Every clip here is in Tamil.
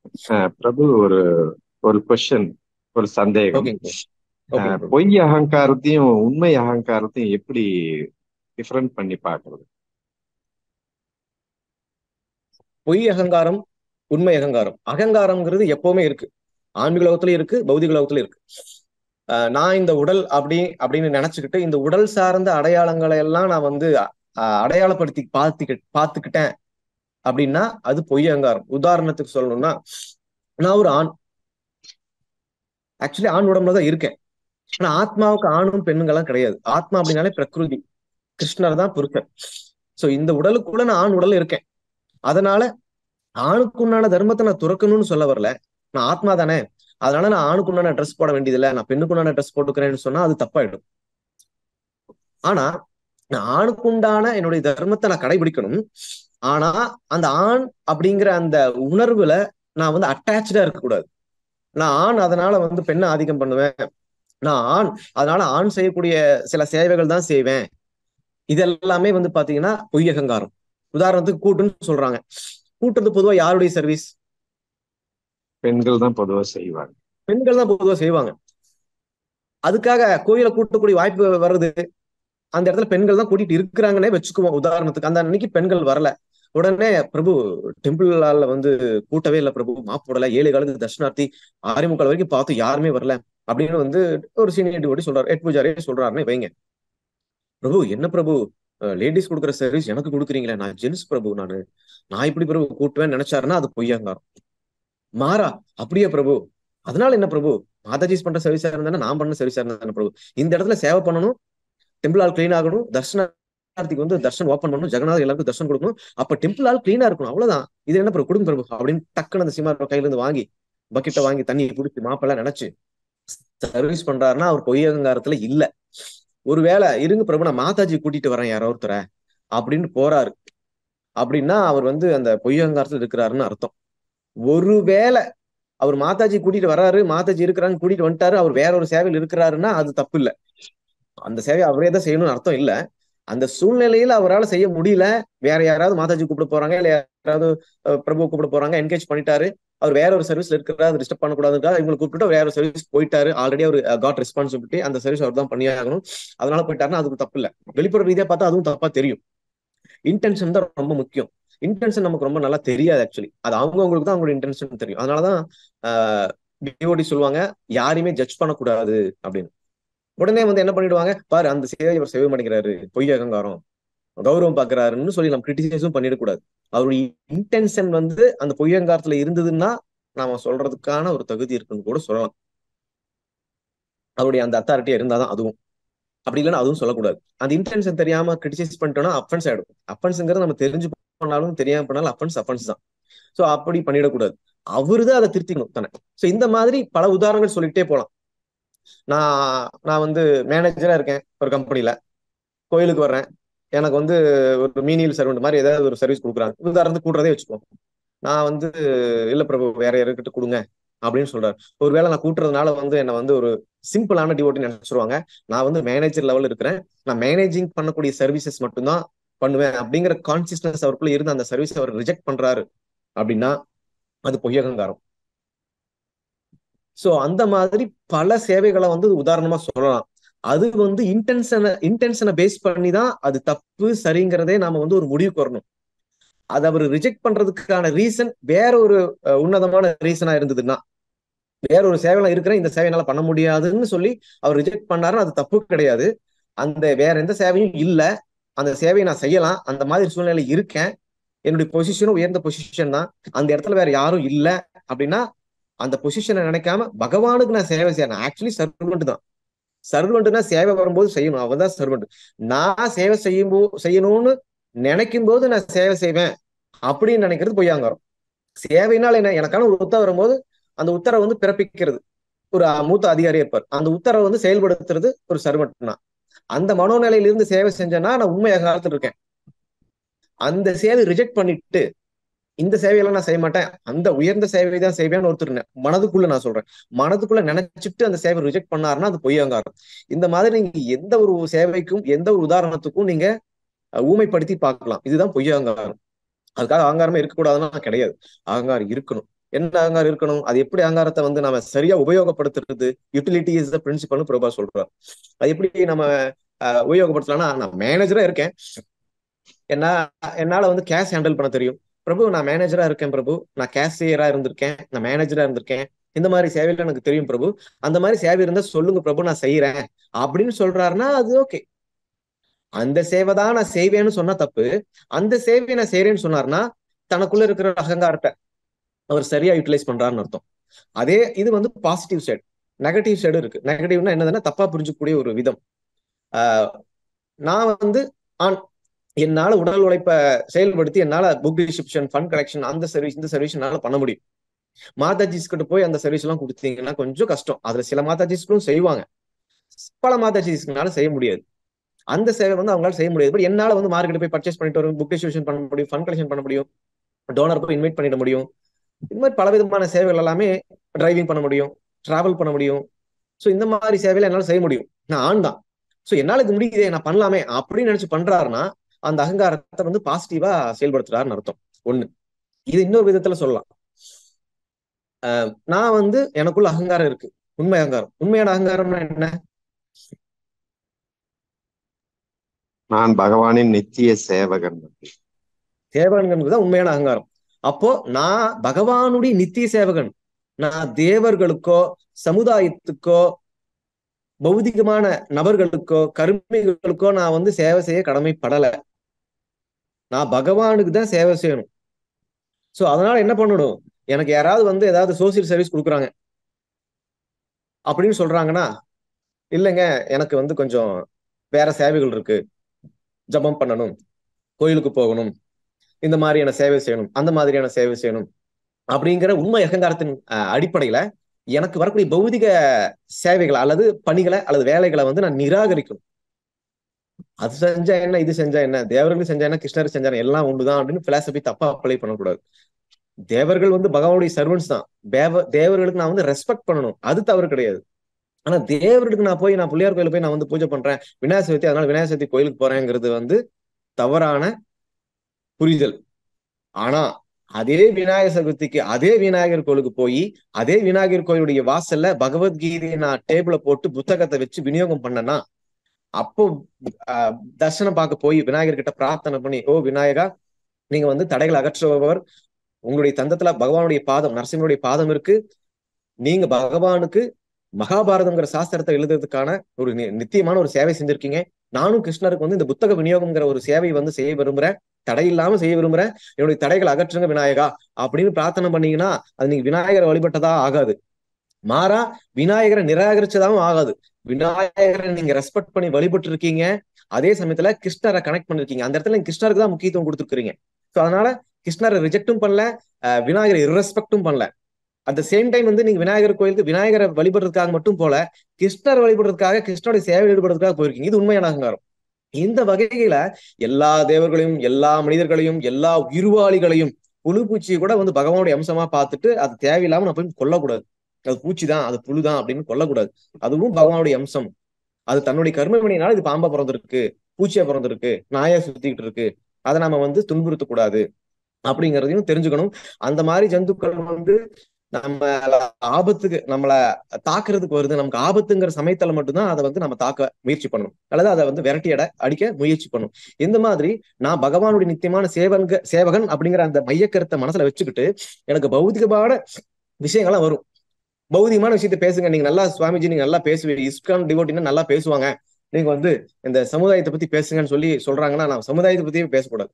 அஹ் பிரபு ஒரு ஒரு கொஸ்டின் ஒரு சந்தேகம் ஓகேங்க ப்ரோ அஹ் ஓகேங்க ப்ரோ பொய் அகங்காரத்தையும் உண்மை அகங்காரத்தையும் எப்படி டிஃபரெண்ட் பண்ணி பார்க்கிறது பொய் அகங்காரம் உண்மை அகங்காரம் அகங்காரம்ங்கிறது எப்பவுமே இருக்கு ஆன்மீக உலகத்துலயும் இருக்கு பௌதிக உலகத்துலயும் இருக்கு ஆஹ் நான் இந்த உடல் அப்படி அப்படின்னு நினைச்சுக்கிட்டு இந்த உடல் சார்ந்த அடையாளங்களை எல்லாம் நான் வந்து ஆஹ் அடையாளப்படுத்தி பார்த்துக்க பார்த்துக்கிட்டேன் அப்படின்னா அது பொய் அகங்காரம் உதாரணத்துக்கு சொல்லணும்னா நான் ஒரு ஆண் ஆக்சுவலி ஆண் உடம்புல தான் இருக்கேன் ஆனா ஆத்மாவுக்கு ஆணும் பெண்ணுங்கெல்லாம் கிடையாது ஆத்மா அப்படின்னாலே பிரகிருதி கிருஷ்ணர் தான் புருஷர் சோ இந்த உடலுக்குள்ள நான் ஆண் உடல் இருக்கேன் அதனால ஆணுக்கு உண்டான தர்மத்தை நான் துறக்கணும்னு சொல்ல வரல நான் ஆத்மா தானே அதனால நான் ஆணுக்கு உண்டான ட்ரெஸ் போட வேண்டியதில்லை நான் பெண்ணுக்கு உண்டான ட்ரெஸ் போட்டுக்கிறேன்னு சொன்னா அது தப்பாயிடும் ஆனா நான் ஆணுக்கு உண்டான என்னுடைய தர்மத்தை நான் கடைபிடிக்கணும் ஆனா அந்த ஆண் அப்படிங்கிற அந்த உணர்வுல நான் வந்து அட்டாச்சா இருக்கக்கூடாது நான் ஆண் அதனால வந்து பெண்ணை ஆதிக்கம் பண்ணுவேன் நான் ஆண் அதனால ஆண் செய்யக்கூடிய சில சேவைகள் தான் செய்வேன் இதெல்லாமே வந்து பாத்தீங்கன்னா பொய் அகங்காரம் உதாரணத்துக்கு கூட்டுன்னு சொல்றாங்க கூட்டுறது பொதுவா யாருடைய சர்வீஸ் பெண்கள் தான் பொதுவா செய்வாங்க பெண்கள் தான் பொதுவா செய்வாங்க அதுக்காக கோயிலை கூட்டக்கூடிய வாய்ப்பு வருது அந்த இடத்துல பெண்கள் தான் கூட்டிட்டு இருக்கிறாங்கன்னே வச்சுக்குவோம் உதாரணத்துக்கு அந்த அன்னைக்கு பெண்கள் வரல உடனே பிரபு டெம்பிள் ஹால்ல வந்து கூட்டவே இல்லை பிரபு மாப்பு போடல ஏழு காலத்துக்கு தர்ஷனார்த்தி ஆறே முக்கால் வரைக்கும் பார்த்து யாருமே வரல அப்படின்னு வந்து ஒரு சீனியர் டிவோட்டி சொல்றாரு எட் பூஜாரே சொல்றாருன்னு வைங்க பிரபு என்ன பிரபு லேடிஸ் கொடுக்குற சர்வீஸ் எனக்கு கொடுக்குறீங்களே நான் ஜென்ஸ் பிரபு நானு நான் இப்படி பிரபு கூட்டுவேன்னு நினைச்சாருன்னா அது பொய்யாங்காரம் மாறா அப்படியே பிரபு அதனால என்ன பிரபு மாதாஜிஸ் பண்ற சர்வீஸா இருந்தானே நான் பண்ண சர்வீஸா இருந்தானே பிரபு இந்த இடத்துல சேவை பண்ணணும் டெம்பிள் ஆல் கிளீன் ஆகணும் தர்ஷனார்த்திக்கு வந்து தர்ஷன் ஓப்பன் பண்ணணும் ஜெகநாதர் எல்லாருக்கும் தர்ஷன் கொடுக்கணும் அப்ப டெம்பிள் ஆல் கிளீனா இருக்கணும் அவ்வளவுதான் இது என்ன பிரபு கொடுங்க பிரபு அப்படின்னு டக்குன்னு அந்த சிமார் கையில இருந்து வாங்கி பக்கெட்டை வாங்கி தண்ணி பிடிச்சி மாப்பெல்லாம் நினைச்சு சர்வீஸ் பண்றாருன்னா அவர் பொய் அகங்காரத்துல இல்ல ஒருவேளை இருங்க பிரபு நான் மாதாஜி கூட்டிட்டு வரேன் யாரோ ஒருத்தர அப்படின்னு போறாரு அப்படின்னா அவர் வந்து அந்த பொய் அகங்காரத்துல இருக்கிறாருன்னு அர்த்தம் ஒருவேளை அவர் மாதாஜி கூட்டிட்டு வர்றாரு மாதாஜி இருக்கிறாங்க கூட்டிட்டு வந்துட்டாரு அவர் வேற ஒரு சேவையில் இருக்கிறாருன்னா அது தப்பு இல்ல அந்த சேவை அவரே தான் செய்யணும்னு அர்த்தம் இல்ல அந்த சூழ்நிலையில அவரால் செய்ய முடியல வேற யாராவது மாதாஜி கூப்பிட போறாங்க இல்ல யாராவது பிரபு கூப்பிட போறாங்க என்கேஜ் பண்ணிட்டாரு அவர் வேற ஒரு சர்வீஸ்ல இருக்கிறாரு டிஸ்டர்ப் பண்ணக்கூடாதுக்கா இவங்களை கூப்பிட்டு வேற ஒரு சர்வீஸ் போயிட்டாரு ஆல்ரெடி அவர் காட் ரெஸ்பான்சிபிலிட்டி அந்த சர்வீஸ் அவர் தான் பண்ணியாகணும் அதனால போயிட்டாருன்னா அதுக்கு தப்பு இல்ல வெளிப்புற ரீதியா பார்த்தா அதுவும் தப்பா தெரியும் இன்டென்ஷன் தான் ரொம்ப முக்கியம் இன்டென்ஷன் நமக்கு ரொம்ப நல்லா தெரியாது ஆக்சுவலி அது அவங்கவுங்களுக்கு தான் அவங்களோட இன்டென்ஷன் தெரியும் அதனாலதான் டிஓடி சொல்லுவாங்க யாரையுமே ஜட்ஜ் பண்ணக்கூடாது அப்படின்னு உடனே வந்து என்ன பண்ணிடுவாங்க பாரு அந்த சேவை இவர் செய்ய மாட்டேங்கிறாரு பொய் அகங்காரம் கௌரவம் பாக்குறாருன்னு சொல்லி நம்ம கிரிட்டிசைஸும் பண்ணிடக்கூடாது அவருடைய இன்டென்ஷன் வந்து அந்த பொய்யங்காரத்துல இருந்ததுன்னா நாம சொல்றதுக்கான ஒரு தகுதி இருக்குன்னு கூட சொல்லலாம் அவருடைய அந்த அத்தாரிட்டியா இருந்தாதான் அதுவும் அப்படி இல்லைன்னா அதுவும் சொல்லக்கூடாது அந்த இன்டென்ஷன் தெரியாம கிரிட்டிசைஸ் பண்ணிட்டோம்னா அஃபென்ஸ் ஆயிடும் அஃபென்ஸுங்கிறது நம்ம தெரிஞ்சு பண்ணாலும் தெரியாம பண்ணாலும் அஃபென்ஸ் அஃபென்ஸ் தான் சோ அப்படி பண்ணிடக்கூடாது அவரு தான் அதை திருத்திக்கணும் தானே சோ இந்த மாதிரி பல உதாரணங்கள் சொல்லிட்டே போலாம் நான் நான் வந்து மேனேஜரா இருக்கேன் ஒரு கம்பெனில கோயிலுக்கு வர்றேன் எனக்கு வந்து ஒரு மீனியல் சர்வெண்ட் மாதிரி ஏதாவது ஒரு சர்வீஸ் கொடுக்குறாங்க உதாரணத்துக்கு கூட்டுறதே வச்சுக்கோங்க நான் வந்து இல்ல பிரபு வேற யாருக்கிட்ட கொடுங்க அப்படின்னு சொல்றாரு ஒருவேளை நான் கூட்டுறதுனால வந்து என்ன வந்து ஒரு சிம்பிளான டிவோட்டி நினைச்சிருவாங்க நான் வந்து மேனேஜர் லெவல் இருக்கிறேன் நான் மேனேஜிங் பண்ணக்கூடிய சர்வீசஸ் மட்டும்தான் பண்ணுவேன் அப்படிங்கிற கான்சியஸ்னஸ் அவருக்குள்ள இருந்து அந்த சர்வீஸ் அவர் ரிஜெக்ட் பண்றாரு அப்படின்னா அது பொய்யகங்காரம் சோ அந்த மாதிரி பல சேவைகளை வந்து உதாரணமா சொல்லலாம் அது வந்து இன்டென்ஷனை இன்டென்ஷனை பேஸ் பண்ணி தான் அது தப்பு சரிங்கிறதே நாம வந்து ஒரு முடிவுக்கு வரணும் அது அவர் ரிஜெக்ட் பண்றதுக்கான ரீசன் வேற ஒரு உன்னதமான ரீசனா இருந்ததுன்னா வேற ஒரு சேவை இருக்கிறேன் இந்த சேவையினால பண்ண முடியாதுன்னு சொல்லி அவர் ரிஜெக்ட் பண்ணாருன்னு அது தப்பு கிடையாது அந்த வேற எந்த சேவையும் இல்ல அந்த சேவையை நான் செய்யலாம் அந்த மாதிரி சூழ்நிலை இருக்கேன் என்னுடைய பொசிஷனும் உயர்ந்த பொசிஷன் தான் அந்த இடத்துல வேற யாரும் இல்ல அப்படின்னா அந்த பொசிஷனை நினைக்காம பகவானுக்கு நான் சேவை செய்யணும் ஆக்சுவலி சர்வெண்ட் தான் சர்வெண்ட்னா சேவை வரும்போது செய்யணும் அவன் தான் சர்வெண்ட் நான் சேவை செய்யும் போ செய்யணும்னு நினைக்கும் போது நான் சேவை செய்வேன் அப்படின்னு நினைக்கிறது பொய்யாங்காரம் சேவைனால் என்ன எனக்கான ஒரு உத்தரவு வரும்போது அந்த உத்தரவை வந்து பிறப்பிக்கிறது ஒரு மூத்த அதிகாரி இருப்பார் அந்த உத்தரவை வந்து செயல்படுத்துறது ஒரு சர்வெண்ட்னா அந்த மனோநிலையிலிருந்து சேவை செஞ்சேன்னா நான் உண்மை காலத்துல இருக்கேன் அந்த சேவை ரிஜெக்ட் பண்ணிட்டு இந்த சேவையெல்லாம் நான் செய்ய மாட்டேன் அந்த உயர்ந்த சேவை தான் செய்வேன்னு ஒருத்தர் மனதுக்குள்ள நான் சொல்றேன் மனதுக்குள்ள நினைச்சிட்டு அந்த சேவை ரிஜெக்ட் பண்ணாருன்னா அது பொய்யங்காரம் இந்த மாதிரி நீங்க எந்த ஒரு சேவைக்கும் எந்த ஒரு உதாரணத்துக்கும் நீங்க ஊமைப்படுத்தி பார்க்கலாம் இதுதான் பொய்யங்காரம் அதுக்காக அகங்காரமே இருக்கக்கூடாதுன்னா கிடையாது அகங்காரம் இருக்கணும் என்ன அகங்காரம் இருக்கணும் அது எப்படி அகங்காரத்தை வந்து நாம சரியா உபயோகப்படுத்துறது யூட்டிலிட்டி இஸ் த பிரின்சிபல்னு பிரபா சொல்றார் அது எப்படி நம்ம அஹ், உபயோகப்படுத்தலாம்னா நான் மேனேஜரா இருக்கேன் என்ன என்னால வந்து கேஷ் ஹேண்டில் பண்ண தெரியும் பிரபு நான் மேனேஜரா இருக்கேன் பிரபு நான் கேஷியரா இருந்திருக்கேன் நான் மேனேஜரா இருந்திருக்கேன் இந்த மாதிரி சேவையில எனக்கு தெரியும் பிரபு அந்த மாதிரி சேவை இருந்தா சொல்லுங்க பிரபு நான் செய்யறேன் அப்படின்னு சொல்றாருன்னா அது ஓகே அந்த சேவை தான் நான் செய்வேன்னு சொன்னா தப்பு அந்த சேவையை நான் செய்யறேன்னு சொன்னார்னா தனக்குள்ள இருக்கிற அகங்காரத்தை அவர் சரியா யூட்டிலைஸ் பண்றாருன்னு அர்த்தம் அதே இது வந்து பாசிட்டிவ் சைடு நெகட்டிவ் சைடு இருக்கு நெகட்டிவ்னா என்னதுன்னா தப்பா புரிஞ்சுக்கக்கூடிய ஒரு விதம் ஆஹ் நான் வந்து ஆன் என்னால உடல் உழைப்பை செயல்படுத்தி என்னால புக் டிஸ்கிரிப்ஷன் ஃபண்ட் கலெக்ஷன் அந்த சர்வீஸ் இந்த சர்வீஸ் என்னால பண்ண முடியும் மாதாஜிஸ் கிட்ட போய் அந்த சர்வீஸ் எல்லாம் கொடுத்தீங்கன்னா கொஞ்சம் கஷ்டம் அதுல சில மாதாஜிஸ்களும் செய்வாங்க பல மாதாஜிஸ்னால செய்ய முடியாது அந்த சேவை வந்து அவங்களால செய்ய முடியாது பட் என்னால வந்து மார்க்கெட் போய் பர்ச்சேஸ் பண்ணிட்டு வரும் புக் டிஸ்ட்ரிபியூஷன் பண்ண முடியும் ஃபண்ட் கலெக்ஷன் பண்ண முடியும் டோனர் போய் இன்வைட் பண்ணிட முடியும் இது மாதிரி பல விதமான சேவைகள் எல்லாமே டிரைவிங் பண்ண முடியும் டிராவல் பண்ண முடியும் ஸோ இந்த மாதிரி சேவையில என்னால செய்ய முடியும் நான் ஆண் தான் ஸோ என்னால இது முடியுதே நான் பண்ணலாமே அப்படின்னு நினைச்சு பண்றாருன்னா அந்த அகங்காரத்தை வந்து பாசிட்டிவா செயல்படுத்துறாருன்னு அர்த்தம் ஒண்ணு இது இன்னொரு விதத்துல சொல்லலாம் ஆஹ் நான் வந்து எனக்குள்ள அகங்காரம் இருக்கு உண்மை அகங்காரம் உண்மையான அகங்காரம்னா என்ன நான் பகவானின் நித்திய சேவகன் சேவகன்கிறது தான் உண்மையான அகங்காரம் அப்போ நான் பகவானுடைய நித்திய சேவகன் நான் தேவர்களுக்கோ சமுதாயத்துக்கோ பௌதிகமான நபர்களுக்கோ கருமிகளுக்கோ நான் வந்து சேவை செய்ய கடமைப்படல நான் பகவானுக்கு தான் சேவை செய்யணும் சோ அதனால என்ன பண்ணணும் எனக்கு யாராவது வந்து ஏதாவது சோசியல் சர்வீஸ் கொடுக்குறாங்க அப்படின்னு சொல்றாங்கன்னா இல்லைங்க எனக்கு வந்து கொஞ்சம் வேற சேவைகள் இருக்கு ஜபம் பண்ணணும் கோயிலுக்கு போகணும் இந்த மாதிரியான சேவை செய்யணும் அந்த மாதிரியான சேவை செய்யணும் அப்படிங்கிற உண்மை அகங்காரத்தின் அஹ், அடிப்படையில எனக்கு வரக்கூடிய பௌதிக சேவைகளை அல்லது பணிகளை அல்லது வேலைகளை வந்து நான் நிராகரிக்கணும் அது செஞ்சா என்ன இது செஞ்சா என்ன தேவர்கள் செஞ்சா என்ன கிருஷ்ணர் செஞ்சா என்ன, எல்லாம் ஒண்ணுதான் அப்படின்னு பிலாசபி தப்பா அப்ளை பண்ணக்கூடாது தேவர்கள் வந்து பகவானுடைய சர்வன்ஸ் தான் தேவ தேவர்களுக்கு நான் வந்து ரெஸ்பெக்ட் பண்ணணும் அது தவறு கிடையாது ஆனா தேவர்களுக்கு நான் போய் நான் பிள்ளையார் கோயிலுக்கு போய் நான் வந்து பூஜை பண்றேன் விநாயகர் சதுர்த்தி அதனால விநாயகர் சதுர்த்தி கோயிலுக்கு போறேங்கிறது வந்து தவறான புரிதல் ஆனா அதே விநாயகர் சதுர்த்திக்கு அதே விநாயகர் கோயிலுக்கு போய் அதே விநாயகர் கோயிலுடைய வாசல்ல பகவத்கீதையை நான் டேபிள போட்டு புத்தகத்தை வச்சு விநியோகம் பண்ணனா அப்போ ஆஹ், தர்சனம் பார்க்க போய் விநாயகர் கிட்ட பிரார்த்தனை பண்ணி ஓ விநாயகா நீங்க வந்து தடைகள் அகற்றுபவர் உங்களுடைய தந்தத்துல பகவானுடைய பாதம் நரசிம்மனுடைய பாதம் இருக்கு நீங்க பகவானுக்கு மகாபாரதம்ங்கிற சாஸ்திரத்தை எழுதுறதுக்கான ஒரு நி- நித்தியமான ஒரு சேவை செஞ்சிருக்கீங்க நானும் கிருஷ்ணருக்கு வந்து இந்த புத்தக விநியோகம்ங்கிற ஒரு சேவை வந்து செய்ய விரும்புறேன் தடை இல்லாம செய்ய விரும்புறேன் என்னுடைய தடைகள் அகற்றுங்க விநாயகா அப்படின்னு பிரார்த்தனை பண்ணீங்கன்னா அது நீங்க விநாயகரை வழிபட்டதா ஆகாது மாறா விநாயகரை நிராகரிச்சதாவும் ஆகாது விநாயகரை நீங்க ரெஸ்பெக்ட் பண்ணி வழிபட்டு இருக்கீங்க அதே சமயத்துல கிருஷ்ணரை கனெக்ட் பண்ணிருக்கீங்க அந்த இடத்துல நீங்க கிருஷ்ணருக்கு தான் முக்கியத்துவம் கொடுத்துருக்கீங்க ஸோ அதனால கிருஷ்ணரை ரிஜெக்டும் பண்ணல அஹ் விநாயகரை இரஸ்பெக்டும் பண்ணல அட் த சேம் டைம் வந்து நீங்க விநாயகர் கோயிலுக்கு விநாயகரை வழிபடுறதுக்காக மட்டும் போல கிருஷ்ணர் வழிபடுறதுக்காக கிருஷ்ணருடைய சேவை ஈடுபடுறதுக்காக போயிருக்கீங்க இது உண்மையான அகங்காரம் இந்த வகையில எல்லா தேவர்களையும் எல்லா மனிதர்களையும் எல்லா உயிர்வாளிகளையும் புழு பூச்சியை கூட வந்து பகவானுடைய அம்சமா பார்த்துட்டு அது தேவையில்லாம நான் போய் கொல்லக்கூடாது அது பூச்சி தான் அது புழுதான் அப்படின்னு கொல்லக்கூடாது அதுவும் பகவானுடைய அம்சம் அது தன்னுடைய கர்மவினையினால இது பாம்பா பிறந்திருக்கு பூச்சியா பிறந்திருக்கு நாயா சுத்திக்கிட்டு இருக்கு அதை நாம வந்து துன்புறுத்தக்கூடாது அப்படிங்கிறதையும் தெரிஞ்சுக்கணும் அந்த மாதிரி ஜந்துக்கள் வந்து நம்ம ஆபத்துக்கு நம்மள தாக்குறதுக்கு வருது நமக்கு ஆபத்துங்கிற சமயத்துல மட்டும்தான் அதை வந்து நம்ம தாக்க முயற்சி பண்ணணும் அல்லது அதை வந்து விரட்டி அட அடிக்க முயற்சி பண்ணணும் இந்த மாதிரி நான் பகவானுடைய நித்தியமான சேவங்க சேவகன் அப்படிங்கிற அந்த மையக்கருத்தை மனசுல வச்சுக்கிட்டு எனக்கு பௌதிகமான விஷயங்கள்லாம் வரும் பௌதிகமான விஷயத்த பேசுங்க நீங்க நல்லா சுவாமிஜி நீங்க நல்லா பேசுவீங்க இஸ்கான் டிவோட்டினா நல்லா பேசுவாங்க நீங்க வந்து இந்த சமுதாயத்தை பத்தி பேசுங்கன்னு சொல்லி சொல்றாங்கன்னா நான் சமுதாயத்தை பத்தியே பேசக்கூடாது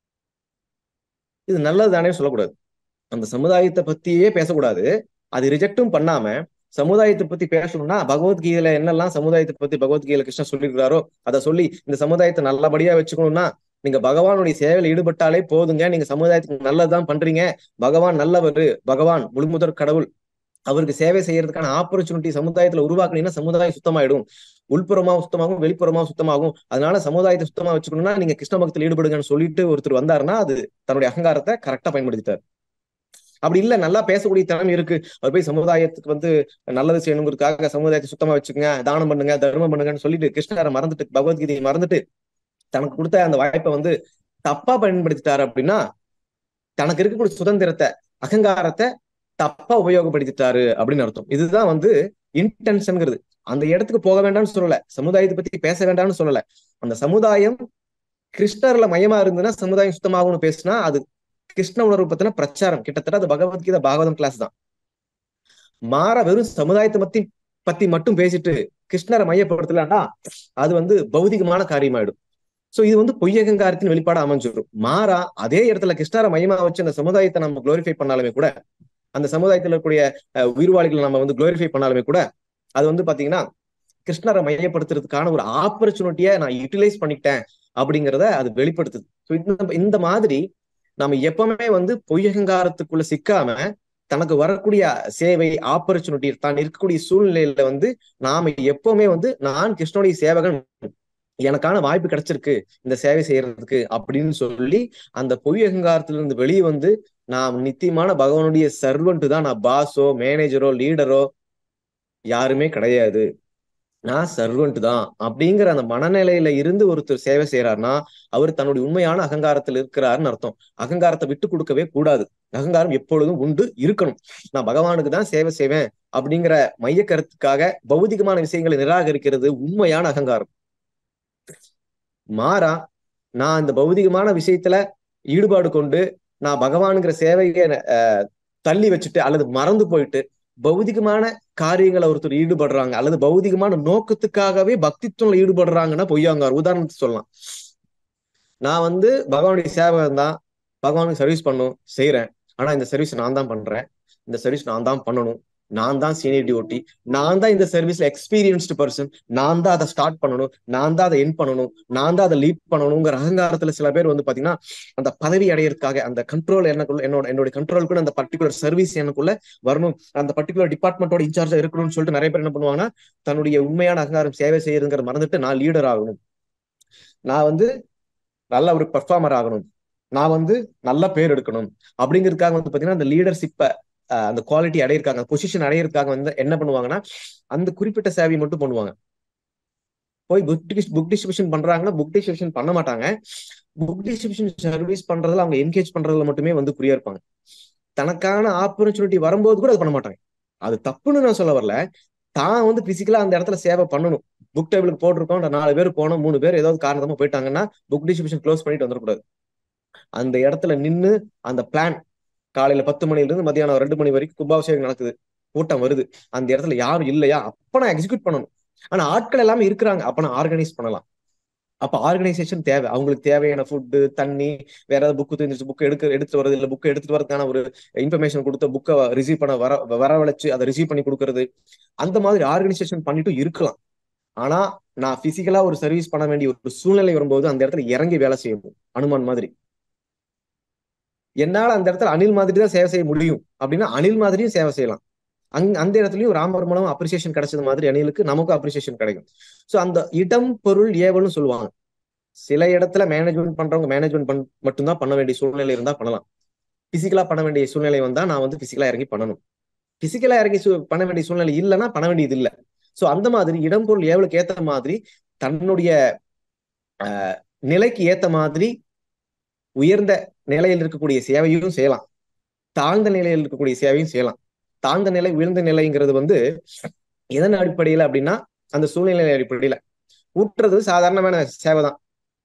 இது நல்லது தானே சொல்லக்கூடாது அந்த சமுதாயத்தை பத்தியே பேசக்கூடாது அது ரிஜெக்டும் பண்ணாம சமுதாயத்தை பத்தி பேசணும்னா பகவத்கீதையில என்னெல்லாம் சமுதாயத்தை பத்தி பகவத்கீதையில கிருஷ்ணன் சொல்லியிருக்கிறாரோ அதை சொல்லி இந்த சமுதாயத்தை நல்லபடியா வச்சுக்கணும்னா நீங்க பகவானுடைய சேவையில ஈடுபட்டாலே போதுங்க நீங்க சமுதாயத்துக்கு நல்லதுதான் பண்றீங்க பகவான் நல்லவர் பகவான் முழுமுதற் கடவுள் அவருக்கு சேவை செய்யறதுக்கான ஆப்பர்ச்சுனிட்டி சமுதாயத்துல உருவாக்குனீங்கன்னா சமுதாயம் சுத்தமாயிடும் உள்புறமா சுத்தமாகும் வெளிப்புறமா சுத்தமாகும் அதனால சமுதாயத்தை சுத்தமா வச்சுக்கணும்னா நீங்க கிருஷ்ண பக்தியில் ஈடுபடுங்கன்னு சொல்லிட்டு ஒருத்தர் வந்தாருன்னா அது தன்னுடைய அகங்காரத்தை கரெக்டா பயன்படுத்திட்டார் அப்படி இல்ல நல்லா பேசக்கூடிய திறமை இருக்கு அவர் போய் சமுதாயத்துக்கு வந்து நல்லது செய்யணுங்கிறதுக்காக சமுதாயத்தை சுத்தமா வச்சுக்கோங்க தானம் பண்ணுங்க தர்மம் பண்ணுங்கன்னு சொல்லிட்டு கிருஷ்ணரை மறந்துட்டு பகவத்கீதையை மறந்துட்டு தனக்கு கொடுத்த அந்த வாய்ப்பை வந்து தப்பா பயன்படுத்திட்டாரு அப்படின்னா தனக்கு இருக்கக்கூடிய சுதந்திரத்தை அகங்காரத்தை தப்பா உபயோகப்படுத்திட்டாரு அப்படின்னு அர்த்தம் இதுதான் வந்து இன்டென்ஷன்ங்கிறது அந்த இடத்துக்கு போக வேண்டாம்னு சொல்லல சமுதாயத்தை பத்தி பேச வேண்டாம்னு சொல்லல அந்த சமுதாயம் கிருஷ்ணர்ல மையமா இருந்ததுன்னா சமுதாயம் சுத்தமாகும்னு பேசினா அது கிருஷ்ண உணர்வு பத்தின பிரச்சாரம் கிட்டத்தட்ட அது பகவத்கீதை பாகவதம் கிளாஸ் தான் மாற வெறும் சமுதாயத்தை பத்தி பத்தி மட்டும் பேசிட்டு கிருஷ்ணரை மையப்படுத்தலன்னா அது வந்து பௌதிகமான காரியமாயிடும் சோ இது வந்து பொய்யகங்காரத்தின் வெளிப்பாடு அமைஞ்சிடும் மாறா அதே இடத்துல கிருஷ்ணரை மையமா வச்சு அந்த சமுதாயத்தை நம்ம குளோரிஃபை பண்ணாலுமே கூட அந்த சமுதாயத்தில் இருக்கக்கூடிய அஹ், உயிர்வாளிகளை நம்ம வந்து குளோரிஃபை பண்ணாலுமே கூட அது வந்து பாத்தீங்கன்னா கிருஷ்ணரை மையப்படுத்துறதுக்கான ஒரு ஆப்பர்ச்சுனிட்டியை நான் யூட்டிலைஸ் பண்ணிக்கிட்டேன் அப்படிங்கிறத அது வெளிப்படுத்துது ஸோ இந்த இந்த மாதிரி நம்ம எப்பவுமே வந்து பொய்யகங்காரத்துக்குள்ள சிக்காம தனக்கு வரக்கூடிய சேவை ஆப்பர்ச்சுனிட்டி தான் இருக்கக்கூடிய சூழ்நிலையில வந்து நாம எப்பவுமே வந்து நான் கிருஷ்ணனுடைய சேவகன் எனக்கான வாய்ப்பு கிடைச்சிருக்கு இந்த சேவை செய்யறதுக்கு அப்படின்னு சொல்லி அந்த பொய் அகங்காரத்திலிருந்து வெளியே வந்து நான் நித்தியமான பகவானுடைய சர்வன்ட் தான் நான் பாஸோ மேனேஜரோ லீடரோ யாருமே கிடையாது நான் சர்வன்ட் தான் அப்படிங்கிற அந்த மனநிலையில இருந்து ஒருத்தர் சேவை செய்யறாருன்னா அவர் தன்னுடைய உண்மையான அகங்காரத்தில் இருக்கிறாருன்னு அர்த்தம் அகங்காரத்தை விட்டு கொடுக்கவே கூடாது அகங்காரம் எப்பொழுதும் உண்டு இருக்கணும் நான் பகவானுக்கு தான் சேவை செய்வேன் அப்படிங்கிற மைய கருத்துக்காக பௌதிகமான விஷயங்களை நிராகரிக்கிறது உண்மையான அகங்காரம் மாறா நான் இந்த பௌதிகமான விஷயத்துல ஈடுபாடு கொண்டு நான் பகவானுங்கிற சேவையை அஹ், தள்ளி வச்சுட்டு அல்லது மறந்து போயிட்டு பௌதிகமான காரியங்களை ஒருத்தர் ஈடுபடுறாங்க அல்லது பௌதிகமான நோக்கத்துக்காகவே பக்தித்துவம்ல ஈடுபடுறாங்கன்னா பொய்யாங்கார் உதாரணத்துக்கு சொல்லலாம் நான் வந்து பகவானுடைய சேவகன் தான் பகவானுக்கு சர்வீஸ் பண்ணும் செய்யறேன் ஆனா இந்த சர்வீஸ் நான் தான் பண்றேன் இந்த சர்வீஸ் நான் தான் பண்ணணும் நான் தான் சீனியர் டிஓடி நான் தான் இந்த சர்வீஸ்ல எக்ஸ்பீரியன்ஸ்டு பர்சன் நான் தான் அதை ஸ்டார்ட் பண்ணணும் நான் தான் அதை என் பண்ணணும் நான் தான் அதை லீட் பண்ணணுங்கிற அகங்காரத்துல சில பேர் வந்து பாத்தீங்கன்னா அந்த பதவி அடையறதுக்காக அந்த கண்ட்ரோல் எனக்குள்ள என்னோட என்னோட கண்ட்ரோலுக்குள்ள அந்த பர்டிகுலர் சர்வீஸ் எனக்குள்ள வரணும் அந்த பர்டிகுலர் டிபார்ட்மெண்ட்டோட இன்சார்ஜா இருக்கணும்னு சொல்லிட்டு நிறைய பேர் என்ன பண்ணுவாங்கன்னா தன்னுடைய உண்மையான அகங்காரம் சேவை செய்யறதுங்கிறத மறந்துட்டு நான் லீடர் ஆகணும் நான் வந்து நல்ல ஒரு பெர்ஃபார்மர் ஆகணும் நான் வந்து நல்ல பேர் எடுக்கணும் அப்படிங்கிறதுக்காக வந்து பாத்தீங்கன்னா அந்த லீடர்ஷிப்பை அந்த குவாலிட்டி அடையிருக்காங்க பொசிஷன் அடையிறதுக்காக வந்து என்ன பண்ணுவாங்கன்னா அந்த குறிப்பிட்ட சேவையை மட்டும் பண்ணுவாங்க போய் புக் புக் டிஸ்ட்ரிபியூஷன் பண்றாங்கன்னா புக் டிஸ்ட்ரிபியூஷன் பண்ண மாட்டாங்க புக் டிஸ்ட்ரிபியூஷன் சர்வீஸ் பண்றதுல அவங்க என்கேஜ் பண்றதுல மட்டுமே வந்து குறியா இருப்பாங்க தனக்கான ஆப்பர்ச்சுனிட்டி வரும்போது கூட அது பண்ண மாட்டாங்க அது தப்புன்னு நான் சொல்ல வரல தான் வந்து பிசிக்கலா அந்த இடத்துல சேவை பண்ணணும் புக் டேபிளுக்கு போட்டிருக்கோம் நாலு பேர் போனோம் மூணு பேர் ஏதாவது காரணமா போயிட்டாங்கன்னா புக் டிஸ்ட்ரிபியூஷன் க்ளோஸ் பண்ணிட்டு வந்துடக்கூடாது அந்த இடத்துல நின்னு அந்த பிளான் காலையில பத்து மணில இருந்து மத்தியானம் ரெண்டு மணி வரைக்கும் கும்பாபிஷேகம் நடக்குது கூட்டம் வருது அந்த இடத்துல யாரும் இல்லையா அப்ப நான் எக்ஸிக்யூட் பண்ணணும் ஆனா ஆட்கள் எல்லாமே இருக்கிறாங்க அப்ப நான் ஆர்கனைஸ் பண்ணலாம் அப்ப ஆர்கனைசேஷன் தேவை அவங்களுக்கு தேவையான ஃபுட்டு தண்ணி வேற ஏதாவது புக்கு தெரிஞ்சிச்சு புக் எடுக்க எடுத்துட்டு வரது இல்ல புக் எடுத்துட்டு வரதுக்கான ஒரு இன்ஃபர்மேஷன் கொடுத்து புக்கை ரிசீவ் பண்ண வர வரவழைச்சு அதை ரிசீவ் பண்ணி கொடுக்கறது அந்த மாதிரி ஆர்கனைசேஷன் பண்ணிட்டு இருக்கலாம் ஆனா நான் பிசிக்கலா ஒரு சர்வீஸ் பண்ண வேண்டிய ஒரு சூழ்நிலை வரும்போது அந்த இடத்துல இறங்கி வேலை செய்யணும் அனுமான் மாதிரி என்னால அந்த இடத்துல அணில் மாதிரி தான் சேவை செய்ய முடியும் அப்படின்னா அணில் மாதிரியும் சேவை செய்யலாம் அங் அந்த இடத்துலயும் ராமர் மூலம் அப்ரிசியேஷன் கிடைச்சது மாதிரி அணிலுக்கு நமக்கும் அப்ரிசியேஷன் கிடைக்கும் சோ அந்த இடம் பொருள் ஏவல்னு சொல்லுவாங்க சில இடத்துல மேனேஜ்மெண்ட் பண்றவங்க மேனேஜ்மெண்ட் பண் மட்டும்தான் பண்ண வேண்டிய சூழ்நிலை இருந்தா பண்ணலாம் பிசிக்கலா பண்ண வேண்டிய சூழ்நிலை வந்தா நான் வந்து பிசிக்கலா இறங்கி பண்ணணும் பிசிக்கலா இறங்கி பண்ண வேண்டிய சூழ்நிலை இல்லைன்னா பண்ண வேண்டியது இல்லை சோ அந்த மாதிரி இடம் பொருள் ஏவலுக்கு ஏத்த மாதிரி தன்னுடைய அஹ் நிலைக்கு ஏத்த மாதிரி உயர்ந்த நிலையில் இருக்கக்கூடிய சேவையும் செய்யலாம் தாழ்ந்த நிலையில் இருக்கக்கூடிய சேவையும் செய்யலாம் தாழ்ந்த நிலை உயர்ந்த நிலைங்கிறது வந்து எதன் அடிப்படையில அப்படின்னா அந்த சூழ்நிலை அடிப்படையில ஊட்டுறது சாதாரணமான சேவை தான்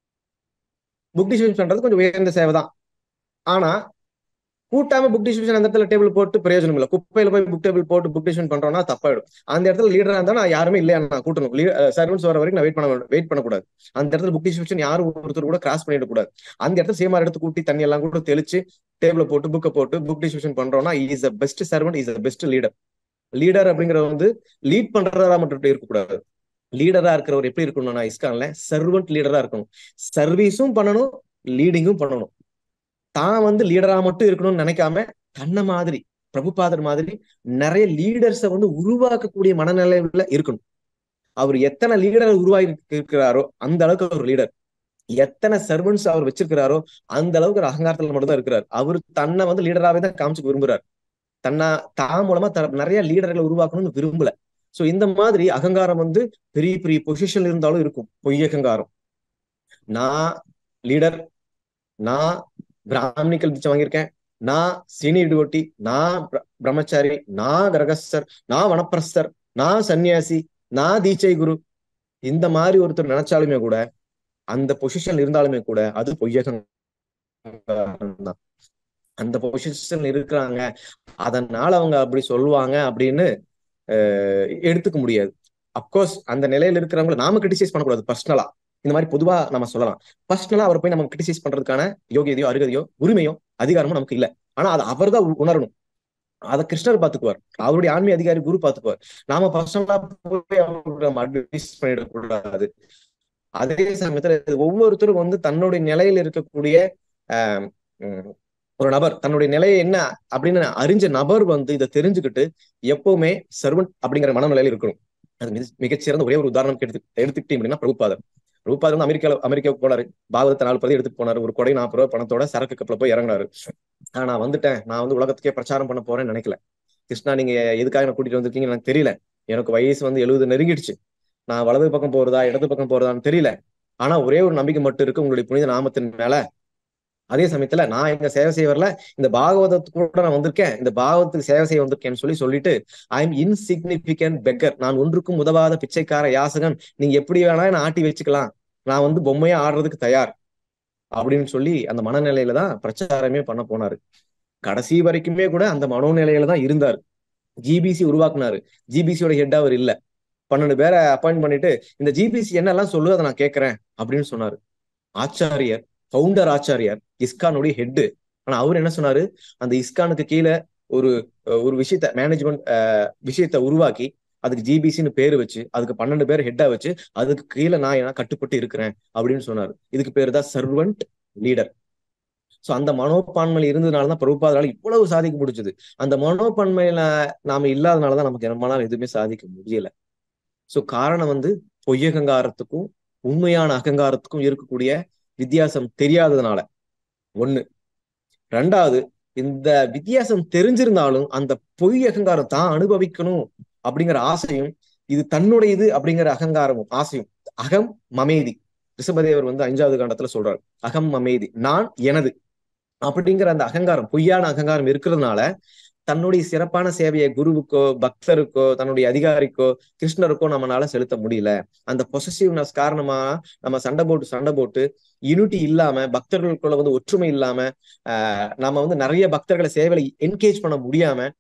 புக் டிஸ்ட்ரிபியூஷன் பண்றது கொஞ்சம் உயர்ந்த சேவை தான் ஆனா கூட்டாம புக் டிஸ்ட்ரிபியூஷன் அந்த இடத்துல டேபிள் போட்டு பிரயோஜனம் இல்லை குப்பையில போய் புக் டேபிள் போட்டு புக் டிஸ்ட்ரிபியூஷன் பண்றோம்னா தப்பாயிடும் அந்த இடத்துல லீடரா இருந்தா நான் யாருமே இல்லையா நான் கூட்டணும் சர்வன்ஸ் வர வரைக்கும் நான் வெயிட் பண்ண வெயிட் பண்ணக்கூடாது அந்த இடத்துல புக் டிஸ்ட்ரிபியூஷன் யாரும் ஒருத்தர் கூட கிராஸ் பண்ணிட கூடாது அந்த இடத்துல சேமார் எடுத்து கூட்டி தண்ணி எல்லாம் கூட தெளிச்சு டேபிள போட்டு புக்கை போட்டு புக் டிஸ்ட்ரிபியூஷன் பண்றோம்னா is a best servant is a best leader leader அப்படிங்கிறது வந்து லீட் பண்றதா மட்டும் இருக்கக்கூடாது லீடரா இருக்கிறவர் எப்படி இருக்கணும்னா இஸ்கான்ல சர்வன்ட் லீடரா இருக்கணும் சர்வீஸும் பண்ணணும் லீடிங்கும் பண்ணணும் தான் வந்து லீடரா மட்டும் இருக்கணும்னு நினைக்காம தன்னை மாதிரி பிரபுபாதர் மாதிரி நிறைய லீடர்ஸை வந்து உருவாக்கக்கூடிய மனநிலையில இருக்கணும் அவர் எத்தனை லீடரை உருவாகி இருக்கிறாரோ அந்த அளவுக்கு அவர் லீடர் எத்தனை சர்வன்ஸ் அவர் வச்சிருக்கிறாரோ அந்த அளவுக்கு ஒரு அகங்காரத்துல மட்டும் தான் இருக்கிறார் அவர் தன்னை வந்து லீடராகவே தான் காமிச்சு விரும்புறாரு தன்னை தான் மூலமா த நிறைய லீடர்களை உருவாக்கணும்னு விரும்பல சோ இந்த மாதிரி அகங்காரம் வந்து பெரிய பெரிய பொசிஷன்ல இருந்தாலும் இருக்கும் பொய் அகங்காரம் நான் லீடர் நான் பிராமணிக்கல் பிச்சை வாங்கியிருக்கேன் நான் சீனியர் டிவோட்டி நான் பிரம்மச்சாரி நான் கிரகஸ்தர் நான் வனப்பிரஸ்தர் நான் சன்னியாசி நான் தீட்சை குரு இந்த மாதிரி ஒருத்தர் நினைச்சாலுமே கூட அந்த பொசிஷன் இருந்தாலுமே கூட அது பொய்யகம் தான் அந்த பொசிஷன் இருக்கிறாங்க அதனால அவங்க அப்படி சொல்லுவாங்க அப்படின்னு அஹ், எடுத்துக்க முடியாது அப்கோர்ஸ் அந்த நிலையில இருக்கிறவங்கள நாம கிரிட்டிசைஸ் பண்ணக்கூடாது பர்சனலா இந்த மாதிரி பொதுவா நம்ம சொல்லலாம் பர்சனலா அவர் போய் நம்ம கிரிட்டிசைஸ் பண்றதுக்கான யோகியதையோ அருகதையோ உரிமையோ அதிகாரமோ நமக்கு இல்ல ஆனா அதை அவர் தான் உணரணும் அதை கிருஷ்ணர் பாத்துக்குவார் அவருடைய ஆன்மீக அதிகாரி குரு பாத்துக்குவார் நாம பர்சனலா போய் அவருக்கு நம்ம அட்வைஸ் பண்ணிடக்கூடாது அதே சமயத்துல இது ஒவ்வொருத்தரும் வந்து தன்னுடைய நிலையில இருக்கக்கூடிய ஆஹ் உம், ஒரு நபர் தன்னுடைய நிலையை என்ன அப்படின்னு அறிஞ்ச நபர் வந்து இதை தெரிஞ்சுக்கிட்டு எப்பவுமே சர்வன்ட் அப்படிங்கிற மனநிலையில இருக்கணும் அது மிக- மிகச்சிறந்த ஒரே ஒரு உதாரணம் எடுத்து எடுத்துக்கிட்டீங்க அப்படின்னா பிரபுபாதர் பிரபுபாதர் வந்து அமெரிக்கால அமெரிக்காவுக்கு போனாரு பாகவதத்தை நாலு பிரதி எடுத்துட்டு போனாரு ஒரு கொடை நாற்பது ரூபாய் பணத்தோட சரக்கு கப்பல போய் இறங்குனாரு ஆஹ் நான் வந்துட்டேன் நான் வந்து உலகத்துக்கே பிரச்சாரம் பண்ண போறேன்னு நினைக்கல கிருஷ்ணா நீங்க எதுக்காக என்ன கூட்டிட்டு வந்திருக்கீங்கன்னு எனக்கு தெரியல எனக்கு வயசு வந்து எழுபது நெருங்கிடுச்சு நான் வலது பக்கம் போறதா இடது பக்கம் போறதான்னு தெரியல ஆனா ஒரே ஒரு நம்பிக்கை மட்டும் இருக்கு உங்களுடைய புனித நாமத்தின் மேல அதே சமயத்துல நான் எங்க சேவை செய்ய வரல இந்த பாகவதத்துக்கு கூட நான் வந்திருக்கேன் இந்த பாகவத்துக்கு சேவை செய்ய வந்திருக்கேன்னு சொல்லி சொல்லிட்டு ஐ எம் இன்சிக்னிபிகன்ட் பெக்கர் நான் ஒன்றுக்கும் உதவாத பிச்சைக்கார யாசகன் நீங்க எப்படி வேணா என்ன ஆட்டி வச்சுக்கலாம் நான் வந்து பொம்மையா ஆடுறதுக்கு தயார் அப்படின்னு சொல்லி அந்த மனநிலையில தான் பிரச்சாரமே பண்ண போனாரு கடைசி வரைக்குமே கூட அந்த மனோநிலையில தான் இருந்தார் ஜிபிசி உருவாக்குனாரு ஜிபிசியோட ஹெட் அவர் இல்ல பன்னெண்டு பேரை அப்பாயிண்ட் பண்ணிட்டு இந்த ஜிபிசி என்னெல்லாம் சொல்லுது அதை நான் கேட்கறேன் அப்படின்னு சொன்னாரு ஆச்சாரியர் ஃபவுண்டர் ஆச்சாரியார் இஸ்கானுடைய ஹெட் ஆனா அவர் என்ன சொன்னாரு அந்த இஸ்கானுக்கு கீழே ஒரு அஹ், ஒரு விஷயத்த மேனேஜ்மெண்ட் விஷயத்த உருவாக்கி அதுக்கு ஜிபிசின்னு பேரு வச்சு அதுக்கு பன்னெண்டு பேர் ஹெட்டா வச்சு அதுக்கு கீழே நான் என்ன கட்டுப்பட்டு இருக்கிறேன் அப்படின்னு சொன்னாரு இதுக்கு பேரு தான் சர்வன்ட் லீடர் சோ அந்த மனோப்பான்மையில இருந்ததுனாலதான் பிரபுபாதால இவ்வளவு சாதிக்க முடிஞ்சது அந்த மனோப்பான்மையில நாம இல்லாதனாலதான் நமக்கு நம்மளால எதுவுமே சாதிக்க முடியல சோ காரணம் வந்து பொய்யகங்காரத்துக்கும் உண்மையான அகங்காரத்துக்கும் இருக்கக்கூடிய வித்தியாசம் தெரியாததுனால ஒண்ணு ரெண்டாவது இந்த வித்தியாசம் தெரிஞ்சிருந்தாலும் அந்த பொய் அகங்காரம் தான் அனுபவிக்கணும் அப்படிங்கிற ஆசையும் இது தன்னுடையது அப்படிங்கிற அகங்காரமும் ஆசையும் அகம் மமேதி ரிஷபதேவர் வந்து அஞ்சாவது காண்டத்துல சொல்றாரு அகம் மமேதி நான் எனது அப்படிங்கிற அந்த அகங்காரம் பொய்யான அகங்காரம் இருக்கிறதுனால தன்னுடைய சிறப்பான சேவையை குருவுக்கோ பக்தருக்கோ தன்னுடைய அதிகாரிக்கோ கிருஷ்ணருக்கோ நம்மளால செலுத்த முடியல அந்த பொசசிவ்னஸ் காரணமா நம்ம சண்டை போட்டு சண்டை போட்டு யூனிட்டி இல்லாம பக்தர்களுக்குள்ள வந்து ஒற்றுமை இல்லாம ஆஹ் நம்ம வந்து நிறைய பக்தர்களை சேவையில என்கேஜ் பண்ண முடியாம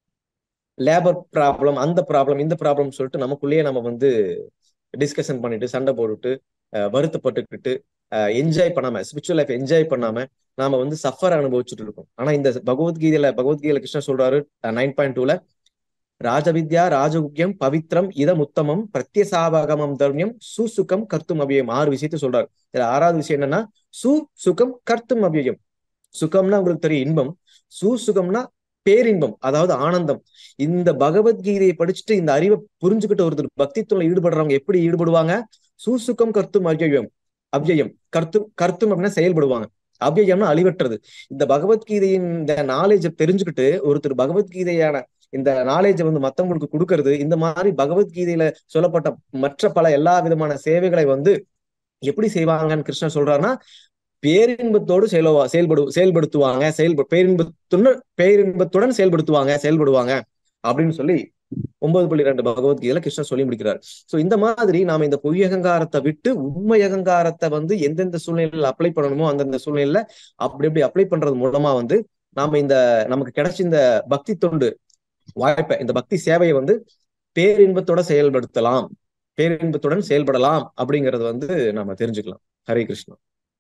லேபர் ப்ராப்ளம் அந்த ப்ராப்ளம் இந்த ப்ராப்ளம் சொல்லிட்டு நமக்குள்ளேயே நம்ம வந்து டிஸ்கஷன் பண்ணிட்டு சண்டை போட்டுட்டு அஹ் வருத்தப்பட்டுக்கிட்டு என்ஜாய் பண்ணாம ஸ்பிரிச்சுவல் லைஃப் என்ஜாய் பண்ணாம நாம வந்து சஃபர் அனுபவிச்சுட்டு இருக்கோம் ஆனா இந்த பகவத்கீதையில பகவத்கீதையில கிருஷ்ணர் சொல்றாரு நைன் பாயிண்ட் டூல ராஜவித்யா ராஜகுக்கியம் பவித்ரம் இதம் உத்தமம் பிரத்யசாபகமம் தர்மியம் சுசுகம் கர்த்தும் அபியம் ஆறு விஷயத்த சொல்றாரு இதுல ஆறாவது விஷயம் என்னன்னா சு சுகம் கர்த்தும் அபியம் சுகம்னா உங்களுக்கு தெரியும் இன்பம் சுசுகம்னா பேரின்பம் அதாவது ஆனந்தம் இந்த பகவத்கீதையை படிச்சுட்டு இந்த அறிவை புரிஞ்சுக்கிட்டு ஒருத்தர் பக்தித்துவம் ஈடுபடுறவங்க எப்படி ஈடுபடுவாங்க சுசுகம் கர்த்தும் அவ்யயம் அவ்யயம் கர்த்தும் கர்த்தும் அப்படின்னா செயல்படுவாங்க அவ்யயம்னா அழிவற்றது இந்த பகவத்கீதையின் இந்த நாலேஜை தெரிஞ்சுக்கிட்டு ஒருத்தர் பகவத்கீதையான இந்த நாலேஜை வந்து மத்தவங்களுக்கு கொடுக்கறது இந்த மாதிரி பகவத்கீதையில சொல்லப்பட்ட மற்ற பல எல்லா விதமான சேவைகளை வந்து எப்படி செய்வாங்கன்னு கிருஷ்ணர் சொல்றாருன்னா பேரின்பத்தோடு செயலவா செயல்படு செயல்படுத்துவாங்க செயல்ப பேரின்பத்துடன் பேரின்பத்துடன் செயல்படுத்துவாங்க செயல்படுவாங்க அப்படின்னு சொல்லி ஒன்பது புள்ளி ரெண்டு பகவத்கீதையில கிருஷ்ணர் சொல்லி முடிக்கிறார் சோ இந்த மாதிரி நாம இந்த பொய் அகங்காரத்தை விட்டு உண்மை அகங்காரத்தை வந்து எந்தெந்த சூழ்நிலையில அப்ளை பண்ணணுமோ அந்தந்த சூழ்நிலையில அப்படி அப்படி அப்ளை பண்றது மூலமா வந்து நாம இந்த நமக்கு கிடைச்ச இந்த பக்தி தொண்டு வாய்ப்பை இந்த பக்தி சேவையை வந்து பேரின்பத்தோட செயல்படுத்தலாம் பேரின்பத்துடன் செயல்படலாம் அப்படிங்கறது வந்து நாம தெரிஞ்சுக்கலாம் ஹரே கிருஷ்ணா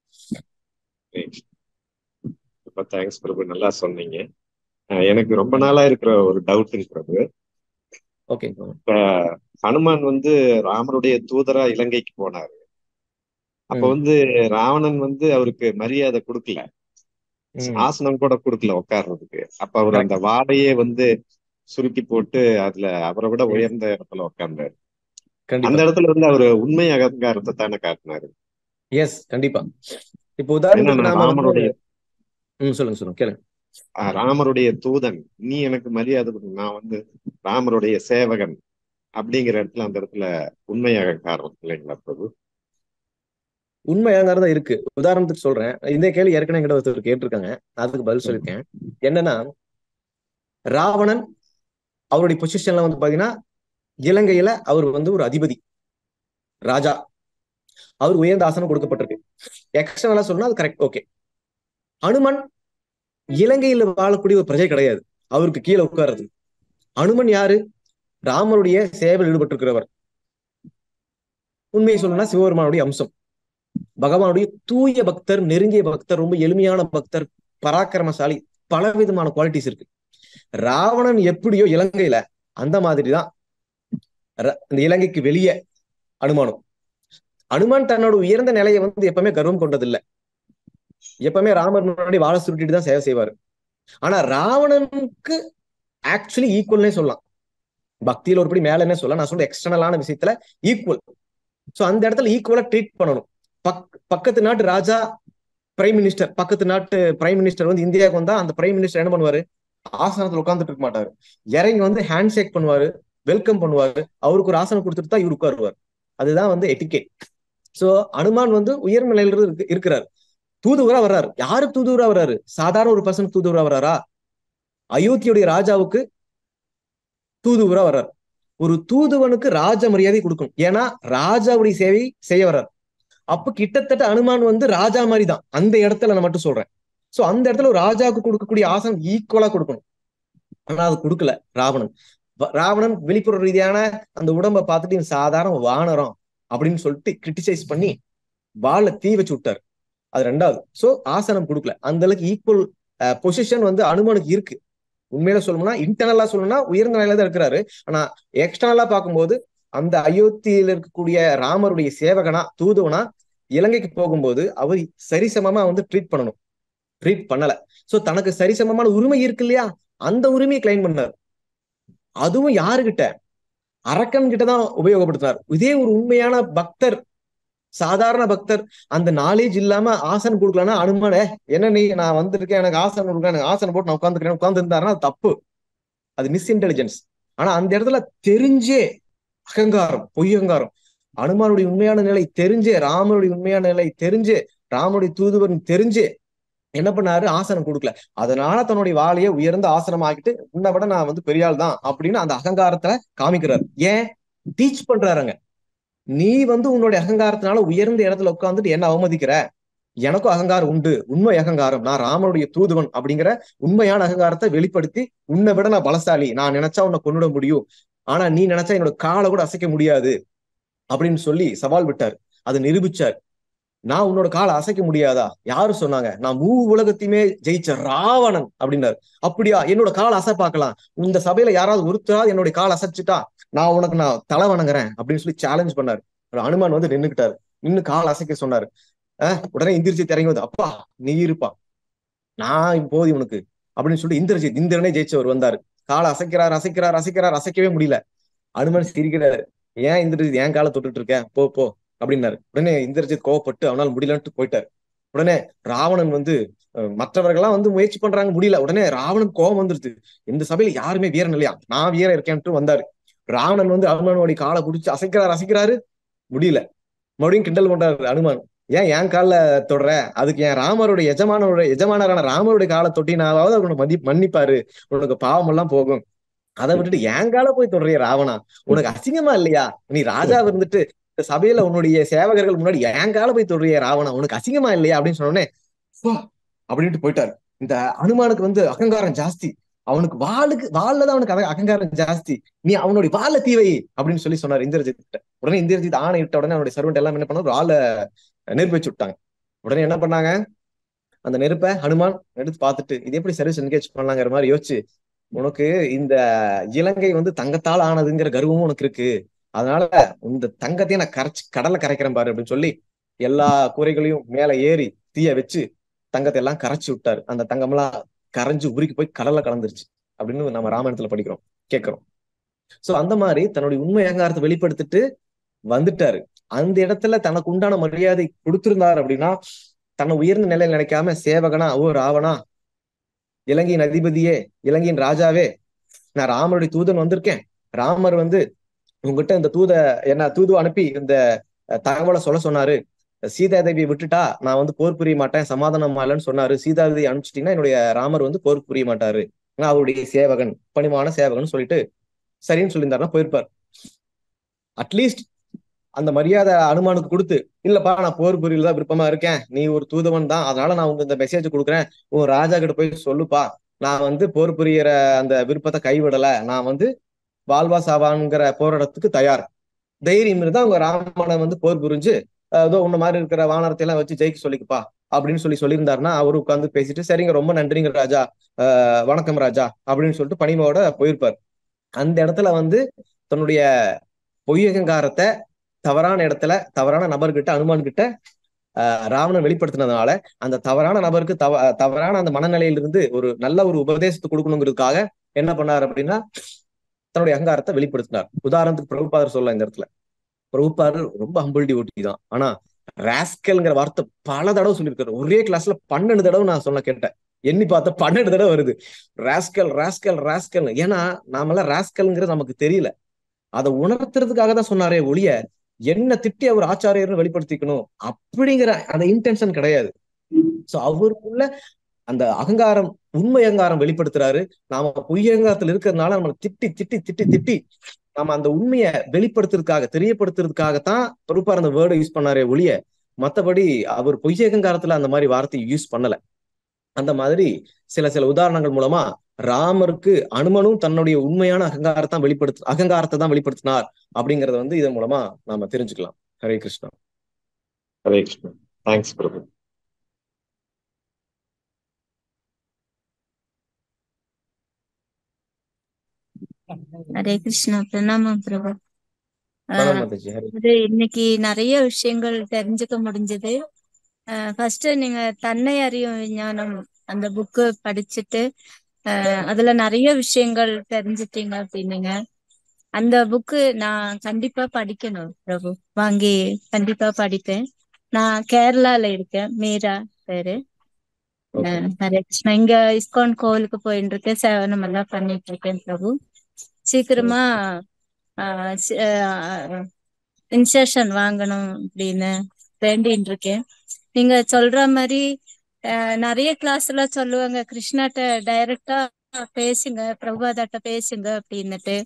ரொம்ப தேங்க்ஸ் பிரபு நல்லா சொன்னீங்க அஹ் எனக்கு ரொம்ப நாளா இருக்கிற ஒரு டவுட்டுங்க பிரபு ஓகே இப்ப ஹனுமான் வந்து ராமருடைய தூதரா இலங்கைக்கு போனாரு அப்ப ம். வந்து ராவணன் வந்து அவருக்கு மரியாதை கொடுக்கல ஆசனம் கூட கொடுக்கல உட்கார்றதுக்கு அப்ப அவர் அந்த வாடையே வந்து சுருக்கி போட்டு அதுல அவரை விட உயர்ந்த இடத்துல உட்கார்ந்தாரு அந்த கண்டிப்பா இடத்துல வந்து அவரு உண்மை அகங்காரத்தை தானே காட்டினாரு எஸ் கண்டிப்பா இப்போ உதாரணத்துக்கு ஏன்னா நாம வந்து ராமருடைய ம் சொல்லுங்க சொல்லுங்க கேளுங்க அஹ் ராமருடைய தூதன் நீ எனக்கு மரியாதை கொடு நான் வந்து ராமருடைய சேவகன் அப்படிங்கிற இடத்துல அந்த இடத்துல உண்மை அகங்காரம் இல்லைங்களா பிரபு உண்மையாங்கிறதா இருக்கு உதாரணத்துக்கு சொல்றேன் இந்த கேள்வி ஏற்கனவே என்கிட்ட ஒருத்தர் கேட்டிருக்காங்க அதுக்கு பதில் சொல்லியிருக்கேன் என்னன்னா ராவணன் அவருடைய பொசிஷன்ல வந்து பாத்தீங்கன்னா இலங்கையில அவர் வந்து ஒரு அதிபதி ராஜா அவர் உயர்ந்த ஆசனம் கொடுக்கப்பட்டிருக்கு எக்ஸ்டர்னலா சொன்னா அது கரெக்ட் ஓகே அனுமன் இலங்கையில வாழக்கூடிய ஒரு பிரஜை கிடையாது அவருக்கு கீழே உட்கார்றது அனுமன் யாரு ராமருடைய சேவையில் ஈடுபட்டிருக்கிறவர் உண்மையை சொல்லணும்னா சிவபெருமானுடைய அம்சம் பகவானுடைய தூய பக்தர் நெருங்கிய பக்தர் ரொம்ப எளிமையான பக்தர் பராக்கிரமசாலி பல விதமான குவாலிட்டிஸ் இருக்கு ராவணன் எப்படியோ இலங்கையில அந்த மாதிரிதான் இந்த இலங்கைக்கு வெளியே அனுமானம் அனுமான் தன்னோட உயர்ந்த நிலையை வந்து எப்பவுமே கர்வம் கொண்டதில்லை எப்பவுமே ராமர் முன்னாடி வாழ சுருட்டிட்டு தான் சேவை செய்வாரு ஆனா ராவணனுக்கு ஆக்சுவலி ஈக்குவல்னே சொல்லலாம் பக்தியில ஒருபடி மேலன்னே சொல்லலாம் நான் சொல்ற எக்ஸ்டர்னலான விஷயத்துல ஈக்குவல் சோ அந்த இடத்துல ஈக்குவலா ட்ரீட் பண்ணணும் பக் பக்கத்து நாட்டு ராஜா பிரைம் மினிஸ்டர் பக்கத்து நாட்டு பிரைம் மினிஸ்டர் வந்து இந்தியாவுக்கு வந்தா அந்த பிரைம் மினிஸ்டர் என்ன பண்ணுவாரு ஆசனத்துல உட்காந்துட்டு இருக்க மாட்டாரு இறங்கி வந்து ஹேண்ட் ஷேக் பண்ணுவாரு வெல்கம் பண்ணுவாரு அவருக்கு ஒரு ஆசனம் கொடுத்துட்டு தான் இவர் உட்காருவார் அதுதான் வந்து எட்டிகேட் சோ அனுமான் வந்து உயர் நிலையில இருக்கு இருக்கிறார் தூதுவரா வர்றாரு யாருக்கு தூதுவரா வர்றாரு சாதாரண ஒரு பர்சன் தூதுவரா வர்றாரா அயோத்தியுடைய ராஜாவுக்கு தூதுவரா வர்றாரு ஒரு தூதுவனுக்கு ராஜ மரியாதை கொடுக்கணும் ஏன்னா ராஜாவுடைய சேவை செய்ய வர்றாரு அப்ப கிட்டத்தட்ட அனுமான் வந்து ராஜா மாதிரி தான் அந்த இடத்துல நான் மட்டும் சொல்றேன் சோ அந்த இடத்துல ஒரு ராஜாவுக்கு கொடுக்கக்கூடிய ஆசனம் ஈக்குவலா கொடுக்கணும் ஆனா அது கொடுக்கல ராவணன் ராவணன் வெளிப்புற ரீதியான அந்த உடம்ப பார்த்துட்டு இவன் சாதாரண வானரம் அப்படின்னு சொல்லிட்டு கிரிட்டிசைஸ் பண்ணி வாழ தீ வச்சு விட்டாரு அது ரெண்டாவது சோ ஆசனம் கொடுக்கல அந்த அளவுக்கு ஈக்குவல் பொசிஷன் வந்து அனுமானுக்கு இருக்கு உண்மையில சொல்லணும்னா இன்டர்னலா சொல்லணும்னா உயர்ந்த நிலையில தான் இருக்கிறாரு ஆனா எக்ஸ்டர்னலா பார்க்கும்போது அந்த அயோத்தியில இருக்கக்கூடிய ராமருடைய சேவகனா தூதுவனா இலங்கைக்கு போகும்போது அவர் சரிசமமா வந்து ட்ரீட் பண்ணணும் ட்ரீட் பண்ணல சோ தனக்கு சரிசமமான உரிமை இருக்கு இல்லையா அந்த உரிமையை கிளைம் பண்ணார் அதுவும் யாருகிட்ட அரக்கன் கிட்டதான் உபயோகப்படுத்தினார் இதே ஒரு உண்மையான பக்தர் சாதாரண பக்தர் அந்த நாலேஜ் இல்லாம ஆசனம் கொடுக்கலன்னா அனுமான என்ன நீ நான் வந்திருக்கேன் எனக்கு ஆசனம் கொடுக்க எனக்கு ஆசனம் போட்டு நான் உட்காந்துக்கிறேன் உட்கார்ந்து இருந்தாருன்னா அது தப்பு அது மிஸ் இன்டெலிஜென்ஸ் ஆனா அந்த இடத்துல தெரிஞ்சே அகங்காரம் பொய் அகங்காரம் அனுமானுடைய உண்மையான நிலை தெரிஞ்சே ராமனுடைய உண்மையான நிலை தெரிஞ்சே ராமனுடைய தூதுவன் தெரிஞ்சே என்ன பண்ணாரு ஆசனம் கொடுக்கல அதனால தன்னுடைய வாழையை உயர்ந்த ஆசனம் ஆக்கிட்டு உன்னை விட நான் வந்து பெரியாள் தான் அப்படின்னு அந்த அகங்காரத்துல காமிக்கிறாரு ஏன் டீச் பண்றாருங்க நீ வந்து உன்னுடைய அகங்காரத்தினால உயர்ந்த இடத்துல உட்காந்துட்டு என்ன அவமதிக்கிற எனக்கும் அகங்காரம் உண்டு உண்மை அகங்காரம் நான் ராமனுடைய தூதுவன் அப்படிங்கிற உண்மையான அகங்காரத்தை வெளிப்படுத்தி உன்னை விட நான் பலசாலி நான் நினைச்சா உன்னை கொண்டுட முடியும் ஆனா நீ நினைச்சா என்னோட காலை கூட அசைக்க முடியாது அப்படின்னு சொல்லி சவால் விட்டார் அதை நிரூபிச்சார் நான் உன்னோட காலை அசைக்க முடியாதா யாரு சொன்னாங்க நான் மூ உலகத்தையுமே ஜெயிச்ச ராவணன் அப்படின்னாரு அப்படியா என்னோட காலை அசை பார்க்கலாம் இந்த சபையில யாராவது ஒருத்தராவது என்னோட கால் அசைச்சுட்டா நான் உனக்கு நான் தலை வணங்குறேன் அப்படின்னு சொல்லி சேலஞ்ச் பண்ணாரு அனுமான் வந்து நின்னுக்கிட்டாரு நின்னு கால் அசைக்க சொன்னாரு அஹ் உடனே இந்திரஜித் இறங்கி வந்து அப்பா நீ இருப்பா நான் போதி உனக்கு அப்படின்னு சொல்லி இந்திரஜித் இந்திரனே ஜெயிச்சவர் வந்தாரு காலை அசைக்கிறார் அசைக்கிறார் அசைக்கிறார் அசைக்கவே முடியல அனுமன் சிரிக்கிறாரு ஏன் இந்திரஜித் ஏன் காலை தொட்டுட்டு இருக்க போ போ அப்படின்னாரு உடனே இந்திரஜித் கோவப்பட்டு அவனால் முடியலன்ட்டு போயிட்டாரு உடனே ராவணன் வந்து மற்றவர்கள்லாம் வந்து முயற்சி பண்றாங்க முடியல உடனே ராவணன் கோவம் வந்துருச்சு இந்த சபையில யாருமே வீரன் இல்லையா நான் வீரன் இருக்கேன்ட்டு வந்தாரு ராவணன் வந்து அனுமானுடைய காலை பிடிச்சி அசைக்கிறாரு அசைக்கிறாரு முடியல மறுபடியும் கிண்டல் பண்றாரு அனுமான் ஏன் என் காலில் தொடுற அதுக்கு என் ராமருடைய எஜமானோட எஜமானரான ராமருடைய காலை தொட்டினாவது உனக்கு மதி மன்னிப்பாரு உனக்கு பாவம் எல்லாம் போகும் அதை விட்டுட்டு என் கால போய் தொடுறிய ராவணா உனக்கு அசிங்கமா இல்லையா நீ ராஜா இருந்துட்டு இந்த சபையில உன்னுடைய சேவகர்கள் முன்னாடி என் கால போய் தொடுறிய ராவணா உனக்கு அசிங்கமா இல்லையா அப்படின்னு சொன்னோடனே அப்படின்ட்டு போயிட்டாரு இந்த அனுமானுக்கு வந்து அகங்காரம் ஜாஸ்தி அவனுக்கு வாளுக்கு வாள்ல தான் அவனுக்கு அகங்காரம் ஜாஸ்தி நீ அவனுடைய வாழ தீவை அப்படின்னு சொல்லி சொன்னார் இந்திரஜித் உடனே இந்திரஜித் ஆணை இட்ட உடனே அவனுடைய சர்வெண்ட் எல்லாம் என்ன பண்ணாரு வாழ நெருப்பு வச்சு விட்டாங்க உடனே என்ன பண்ணாங்க அந்த நெருப்பை ஹனுமான் எடுத்து பார்த்துட்டு இது எப்படி சர்வீஸ் என்கேஜ் பண்ணலாங்கிற மாதிரி யோசிச்சு உனக்கு இந்த இலங்கை வந்து தங்கத்தால் ஆனதுங்கிற கர்வமும் உனக்கு இருக்கு அதனால இந்த தங்கத்தையும் நான் கரைச்சு கடலை கரைக்கிறேன் பாரு அப்படின்னு சொல்லி எல்லா கூரைகளையும் மேல ஏறி தீய வச்சு தங்கத்தை எல்லாம் கரைச்சு விட்டாரு அந்த தங்கம்லாம் கரைஞ்சு உருக்கி போய் கடல்ல கலந்துருச்சு அப்படின்னு நம்ம ராமாயணத்துல படிக்கிறோம் கேட்கிறோம் சோ அந்த மாதிரி தன்னுடைய உண்மை அகங்காரத்தை வெளிப்படுத்திட்டு வந்துட்டாரு அந்த இடத்துல தனக்கு உண்டான மரியாதை கொடுத்திருந்தார் அப்படின்னா தன்னை உயர்ந்த நிலையில் நினைக்காம சேவகனா ஓ ராவணா இலங்கையின் அதிபதியே இலங்கையின் ராஜாவே நான் ராமருடைய தூதன் வந்திருக்கேன் ராமர் வந்து உங்ககிட்ட இந்த தூத என்ன தூது அனுப்பி இந்த தகவலை சொல்ல சொன்னாரு சீதா தேவியை விட்டுட்டா நான் வந்து போர் புரிய மாட்டேன் சமாதானம் இல்லைன்னு சொன்னாரு சீதா தேவி அனுப்பிச்சிட்டீங்கன்னா என்னுடைய ராமர் வந்து போர் புரிய மாட்டாரு நான் அவருடைய சேவகன் பணிவான சேவகன் சொல்லிட்டு சரின்னு சொல்லியிருந்தாருன்னா போயிருப்பார் அட்லீஸ்ட் அந்த மரியாதை அனுமானுக்கு கொடுத்து இல்லப்பா நான் போர் புரியல தான் விருப்பமா இருக்கேன் நீ ஒரு தூதவன் தான் அதனால நான் உங்க இந்த மெசேஜ் கொடுக்குறேன் உன் ராஜா கிட்ட போய் சொல்லுப்பா நான் வந்து போர் புரியற அந்த விருப்பத்தை கைவிடல நான் வந்து வாழ்வா சாவான்ங்கிற போராட்டத்துக்கு தயார் தைரியம் இருந்தா உங்க ராமனை வந்து போர் புரிஞ்சு ஏதோ உன்ன மாதிரி இருக்கிற வானரத்தை எல்லாம் வச்சு ஜெயிக்க சொல்லிக்குப்பா அப்படின்னு சொல்லி சொல்லியிருந்தாருன்னா அவரு உட்காந்து பேசிட்டு சரிங்க ரொம்ப நன்றிங்க ராஜா ஆஹ் வணக்கம் ராஜா அப்படின்னு சொல்லிட்டு பணிவோட போயிருப்பார் அந்த இடத்துல வந்து தன்னுடைய பொய்யகங்காரத்தை தவறான இடத்துல தவறான நபர்கிட்ட அனுமான் கிட்ட ராவணன் வெளிப்படுத்தினதுனால அந்த தவறான நபருக்கு தவ தவறான அந்த மனநிலையிலிருந்து ஒரு நல்ல ஒரு உபதேசத்தை கொடுக்கணுங்கிறதுக்காக என்ன பண்ணார் அப்படின்னா தன்னுடைய அகங்காரத்தை வெளிப்படுத்தினார் உதாரணத்துக்கு பிரபுபாதர் சொல்லலாம் இந்த இடத்துல பிரபுபாதர் ரொம்ப ஹம்பிள் டிவோட்டி தான் ஆனா ராஸ்கல்ங்கிற வார்த்தை பல தடவை சொல்லியிருக்காரு ஒரே கிளாஸ்ல பன்னெண்டு தடவை நான் சொல்ல கேட்டேன் எண்ணி பார்த்தா பன்னெண்டு தடவை வருது ராஸ்கல் ராஸ்கல் ராஸ்கல் ஏன்னா நாமெல்லாம் ராஸ்கல்ங்கிறது நமக்கு தெரியல அதை உணர்த்துறதுக்காக தான் சொன்னாரே ஒழிய என்ன திட்டி அவர் ஆச்சாரியர்னு வெளிப்படுத்திக்கணும் அப்படிங்கிற அந்த இன்டென்ஷன் கிடையாது சோ அவருக்குள்ள அந்த அகங்காரம் உண்மை அகங்காரம் வெளிப்படுத்துறாரு நாம பொய் அகங்காரத்துல இருக்கிறதுனால நம்மளை திட்டி திட்டி திட்டி திட்டி நம்ம அந்த உண்மையை வெளிப்படுத்துறதுக்காக தெரியப்படுத்துறதுக்காகத்தான் பொறுப்பார் அந்த வேர்டை யூஸ் பண்ணாரே ஒழிய மத்தபடி அவர் பொய் அகங்காரத்துல அந்த மாதிரி வார்த்தையை யூஸ் பண்ணல அந்த மாதிரி சில சில உதாரணங்கள் மூலமா ராமருக்கு அனுமனும் தன்னுடைய உண்மையான அகங்காரத்தான் வெளிப்படுத்து அகங்காரத்தை தான் வெளிப்படுத்தினார் அப்படிங்கறத வந்து இதன் மூலமா நாம தெரிஞ்சுக்கலாம் ஹரே கிருஷ்ணா ஹரே கிருஷ்ணா தேங்க்ஸ் பிரபு ஹரே கிருஷ்ணா பிரணாமம் பிரபு பிரணாம் மாதாஜி ஹரே இது இன்னைக்கு நிறைய விஷயங்கள் தெரிஞ்சுக்க முடிஞ்சது ஃபர்ஸ்ட் நீங்க தன்னை அறியும் விஞ்ஞானம் அந்த புக்கு படிச்சுட்டு அஹ் அதுல நிறைய விஷயங்கள் தெரிஞ்சிட்டீங்க அப்படின்னீங்க அந்த புக்கு நான் கண்டிப்பா படிக்கணும் பிரபு வாங்கி கண்டிப்பா படிப்பேன் நான் கேரளால இருக்கேன் மீரா பேரு அஹ் ஹரே கிருஷ்ணா இங்க இஸ்கான் கோவிலுக்கு போயிட்டு இருக்கேன் சேவனம் எல்லாம் பண்ணிட்டு இருக்கேன் பிரபு சீக்கிரமா இன்செஷன் வாங்கணும் அப்படின்னு வேண்டின்னு இருக்கேன் நீங்க சொல்ற மாதிரி நிறைய கிளாஸ் எல்லாம் சொல்லுவாங்க கிருஷ்ணாட்ட டைரக்டா பேசுங்க பிரபுபாதாட்ட பேசுங்க அப்படின்னுட்டு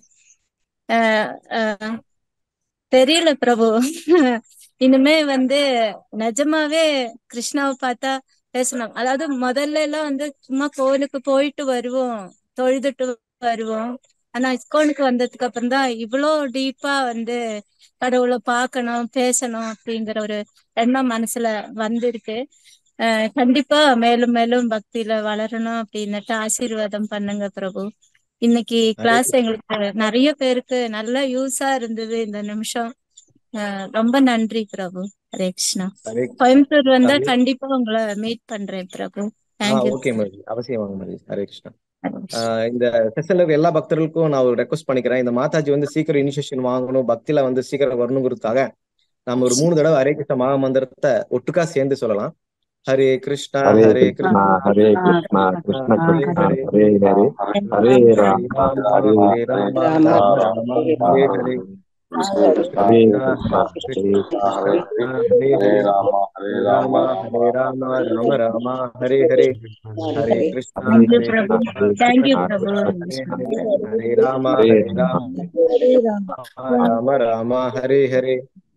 தெரியல பிரபு இனிமே வந்து நிஜமாவே கிருஷ்ணாவை பார்த்தா பேசணும் அதாவது முதல்ல எல்லாம் வந்து சும்மா கோவிலுக்கு போயிட்டு வருவோம் தொழுதுட்டு வருவோம் ஆனா இஸ்கோனுக்கு வந்ததுக்கு அப்புறம் தான் இவ்வளோ டீப்பா வந்து கடவுளை பார்க்கணும் பேசணும் அப்படிங்கிற ஒரு எண்ணம் மனசுல வந்திருக்கு அஹ் கண்டிப்பா மேலும் மேலும் பக்தியில வளரணும் அப்படின்னுட்டு ஆசீர்வாதம் பண்ணுங்க பிரபு இன்னைக்கு கிளாஸ் எங்களுக்கு நிறைய பேருக்கு நல்ல யூஸா இருந்தது இந்த நிமிஷம் ரொம்ப நன்றி பிரபு ஹரே கிருஷ்ணா கோயம்புத்தூர் வந்தா கண்டிப்பா உங்களை மீட் பண்றேன் பிரபு தேங்க்யூ ஓகே மதி அவசியம் வாங்க மதி ஹரே கிருஷ்ணா இந்த செஷன்ல இருக்க எல்லா பக்தர்களுக்கும் நான் ஒரு ரெக்வஸ்ட் பண்ணிக்கிறேன் இந்த மாதாஜி வந்து சீக்கிரம் இனிஷியேஷன் வாங்கணும் பக்தியில வந்து சீக்கிரம் வரணுங்கிறதுக்காக நம்ம ஒரு மூணு தடவை ஹரே கிருஷ்ண மகா மந்திரத்தை ஒட்டுக்கா சேர்ந்து சொல்லலாம் Hare Krishna Hare Krishna Hare Krishna Krishna Krishna Hare Hare Hare Rama Hare Rama Rama Hare Hare Hare Krishna Hare Hare Rama Hare Rama Hare Rama Rama Rama Hare Hare Hare Krishna Thank you, Hare Prabhu. Krishna Thank you, Krishna Prabhu. Krishna Hare Hare Hare Rama Hare Rama Rama Rama Hare Hare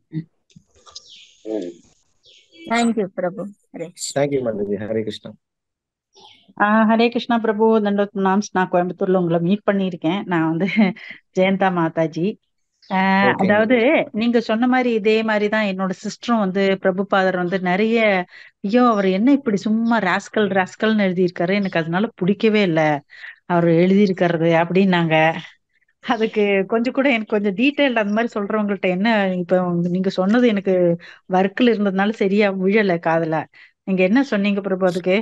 thank you Prabhu Hare Krishna thank you மாதாஜி ஹரே கிருஷ்ணா ஆஹ் ஹரே கிருஷ்ணா பிரபு தண்டோத் நாம்ஸ் நான் கோயம்புத்தூர்ல உங்களை மீட் பண்ணியிருக்கேன் நான் வந்து ஜெயந்தா மாதாஜி ஆஹ் Okay. அதாவது நீங்க சொன்ன மாதிரி இதே மாதிரிதான் என்னோட சிஸ்டரும் வந்து பிரபுபாதர் வந்து நிறைய ஐயோ அவர் என்ன இப்படி சும்மா ராஸ்கல் ராஸ்கல்னு எழுதியிருக்காரு எனக்கு அதனால பிடிக்கவே இல்லை அவர் எழுதியிருக்கிறது அப்படின்னாங்க அதுக்கு கொஞ்சம் கூட எனக்கு கொஞ்சம் டீட்டெயில் அந்த மாதிரி சொல்றவங்கள்ட்ட என்ன இப்ப நீங்க சொன்னது எனக்கு ஒர்க்கில் இருந்ததுனால சரியா விழல காதுல நீங்க என்ன சொன்னீங்க பிரபு அதுக்கு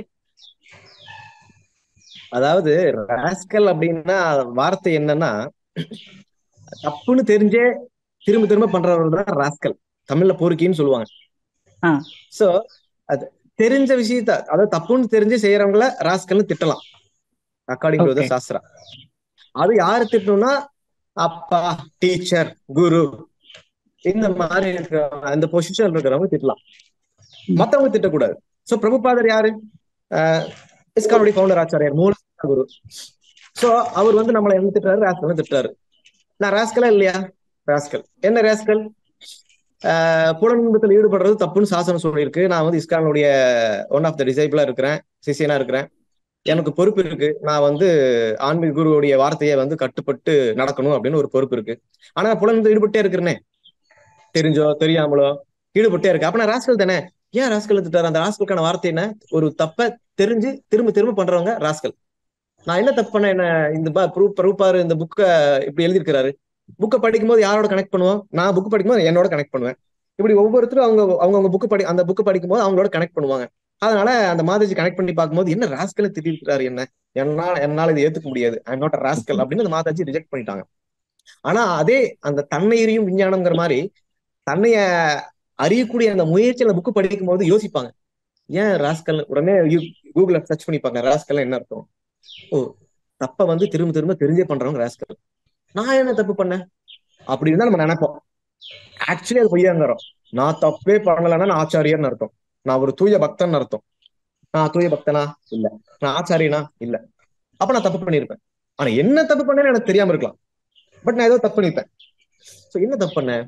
அதாவது ராஸ்கல் அப்படின்னா வார்த்தை என்னன்னா தப்புன்னு தெரிஞ்சே திரும்ப திரும்ப பண்றவர்கள் தான் ராஸ்கல் தமிழ்ல பொறுக்கின்னு சொல்லுவாங்க ஆ. சோ அது தெரிஞ்ச விஷயத்த அதாவது தப்புன்னு தெரிஞ்சு செய்யறவங்கள ராஸ்கல்னு திட்டலாம் அக்கார்டிங் டு Okay. சாஸ்திரா அது யாரு திட்டணும்னா அப்பா டீச்சர் குரு இந்த மாதிரி இருக்கிற அந்த பொசிஷன் இருக்கிறவங்க திட்டலாம் மத்தவங்க திட்டக்கூடாது சோ பிரபுபாதர் யாரு ஆஹ் இஸ்கானுடைய ஃபவுண்டர் ஆச்சாரியார் மூல குரு சோ அவர் வந்து நம்மளை என்ன திட்டுறாரு ராஸ்கல் திட்டுறாரு நான் ராஸ்கலா இல்லையா ராஸ்கல் என்ன ராஸ்கல் ஆஹ் புலன்பத்தில் ஈடுபடுறது தப்புன்னு சாசனம் சொல்லியிருக்கு நான் வந்து இஸ்கானுடைய ஒன் ஆஃப் த டிசைபிளா இருக்கிறேன் சிசியனா இருக்கிறேன் எனக்கு பொறுப்பு இருக்கு நான் வந்து ஆன்மீக குருவுடைய வார்த்தையை வந்து கட்டுப்பட்டு நடக்கணும் அப்படின்னு ஒரு பொறுப்பு இருக்கு ஆனா புலன்பத்தில் ஈடுபட்டே இருக்கிறேனே தெரிஞ்சோ தெரியாமலோ ஈடுபட்டே இருக்கு அப்ப நான் ராஸ்கல் தானே ஏன் ராஸ்கல் திட்டாரு அந்த ராஸ்கலுக்கான வார்த்தை என்ன ஒரு தப்ப தெரிஞ்சு திரும்ப திரும்ப பண்றவங்க ராஸ்கல் நான் என்ன தப்பு பண்ண என்ன இந்த ரூபாரு இந்த புக்கை இப்படி எழுதியிருக்கிறாரு புக்கை படிக்கும் போது யாரோட கனெக்ட் பண்ணுவோம் நான் புக் படிக்கும் போது என்னோட கனெக்ட் பண்ணுவேன் இப்படி ஒவ்வொருத்தரும் அவங்க அவங்கவுங்க புக்கு படி அந்த புக்கு படிக்கும் போது அவங்களோட கனெக்ட் பண்ணுவாங்க அதனால அந்த மாதிரி கனெக்ட் பண்ணி பார்க்கும்போது என்ன ராஸ்கல் திட்டிருக்கிறாரு என்ன என்னால என்னால இதை ஏத்துக்க முடியாது ஐ நாட் ராஸ்கல் அப்படின்னு அந்த மாதாஜி ரிஜெக்ட் பண்ணிட்டாங்க ஆனா அதே அந்த தன்னை எரியும் விஞ்ஞானம்ங்கிற மாதிரி தன்னைய அறியக்கூடிய அந்த முயற்சி அந்த புக்கு படிக்கும் போது யோசிப்பாங்க ஏன் ராஸ்கல் உடனே கூகுள்ல சர்ச் பண்ணிப்பாங்க ராஸ்கல் என்ன அர்த்தம் ஓ தப்ப வந்து திரும்ப திரும்ப தெரிஞ்சே பண்றவங்க ராஸ்கல் நான் என்ன தப்பு பண்ணேன் அப்படின்னு தான் நம்ம நினைப்போம் ஆக்சுவலி அது பொய்யாங்கிறோம் நான் தப்பே பண்ணலன்னா நான் ஆச்சாரியர்னு அர்த்தம் நான் ஒரு தூய பக்தன் அர்த்தம் நான் தூய பக்தனா இல்ல நான் ஆச்சாரியனா இல்ல அப்ப நான் தப்பு பண்ணிருப்பேன் ஆனா என்ன தப்பு பண்ணேன்னு எனக்கு தெரியாம இருக்கலாம் பட் நான் ஏதோ தப்பு பண்ணிருப்பேன் சோ என்ன தப்பு பண்ணேன்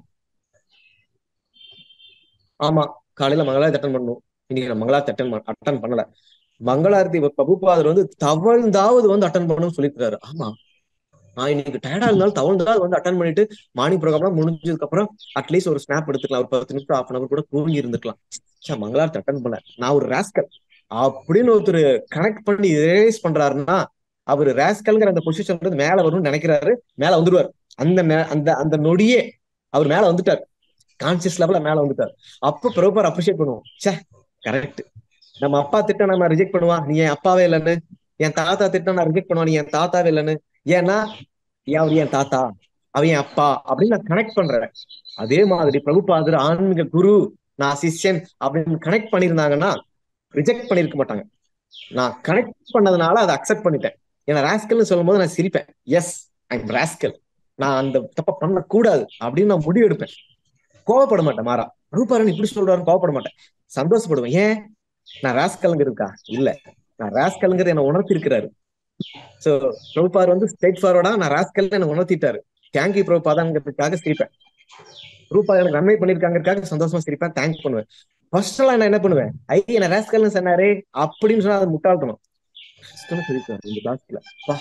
ஆமா காலையில மங்களாரத்தி அட்டன் பண்ணணும் இன்னைக்கு நான் மங்களாரத்தி அட்டன் அட்டன் பண்ணல மங்களாரத்தி பகுப்பாதர் வந்து தவழ்ந்தாவது வந்து அட்டன் பண்ணணும்னு சொல்லியிருக்காரு ஆமா நான் இன்னைக்கு டயர்டா இருந்தாலும் தவழ்ந்தாவது வந்து அட்டன் பண்ணிட்டு மார்னிங் ப்ரோக்ராம் முடிஞ்சதுக்கு அப்புறம் அட்லீஸ்ட் ஒரு ஸ்னாப் எடுத்துக்கலாம் ஒரு பத்து நிமிஷம் ஹாஃப் அன் அவர் கூட தூங்கி இருந்துக்கலாம் சார் மங்களாரத்தி அட்டன் பண்ண நான் ஒரு ராஸ்கல் அப்படின்னு ஒருத்தர் கனெக்ட் பண்ணி ரேஸ் பண்றாருன்னா அவர் ராஸ்கல்ங்கிற அந்த பொசிஷன் வந்து மேல வரும்னு நினைக்கிறாரு மேல வந்துருவார் அந்த அந்த அந்த நொடியே அவர் மேல வந்துட்டார் கான்சியஸ் லெவல்ல மேல வந்துட்டார் அப்ப ப்ரோப்பர் அப்ரிஷியேட் பண்ணுவோம் சே கரெக்ட் நம்ம அப்பா திட்ட நம்ம ரிஜெக்ட் பண்ணுவா நீ என் அப்பாவே இல்லைன்னு என் தாத்தா திட்ட நான் ரிஜெக்ட் பண்ணுவா நீ என் தாத்தாவே இல்லைன்னு ஏன்னா அவர் என் தாத்தா அவன் என் அப்பா அப்படின்னு நான் கனெக்ட் பண்றேன் அதே மாதிரி பிரபுபாதர் ஆன்மீக குரு நான் சிஷ்யன் அப்படின்னு கனெக்ட் பண்ணியிருந்தாங்கன்னா ரிஜெக்ட் பண்ணிருக்க மாட்டாங்க நான் கனெக்ட் பண்ணதுனால அதை அக்செப்ட் பண்ணிட்டேன் ஏன்னா ராஸ்கல்னு சொல்லும் போது நான் சிரிப்பேன் எஸ் ஐ எம் ராஸ்கல் நான் அந்த தப்ப பண்ணக்கூடாது அப்படின்னு நான் முடிவு எடுப்பேன் கோவப்பட மாட்டேன் மாறா ரூபாரன் இப்படி சொல்றாருன்னு கோவப்பட மாட்டேன் சந்தோஷப்படுவேன் ஏன் நான் ராஸ்கலுங்க இருக்கா இல்ல நான் ராஸ்கலுங்கிறது என்ன உணர்த்தி இருக்கிறாரு சோ பிரபுபார் வந்து ஸ்ட்ரெயிட் ஃபார்வர்டா நான் ராஸ்கல் என்ன உணர்த்திட்டாரு தேங்க்யூ பிரபுபாதாங்கிறதுக்காக சிரிப்பேன் ரூபா எனக்கு நன்மை பண்ணிருக்காங்கிறதுக்காக சந்தோஷமா சிரிப்பேன் தேங்க் பண்ணுவேன் ஃபர்ஸ்ட் எல்லாம் நான் என்ன பண்ணுவேன் ஐ என்ன ராஸ்கல்னு சொன்னாரே அப்படின்னு சொன்னா அதை முட்டாள்தணும் சிரிப்பேன் இந்த கிளாஸ்ல வா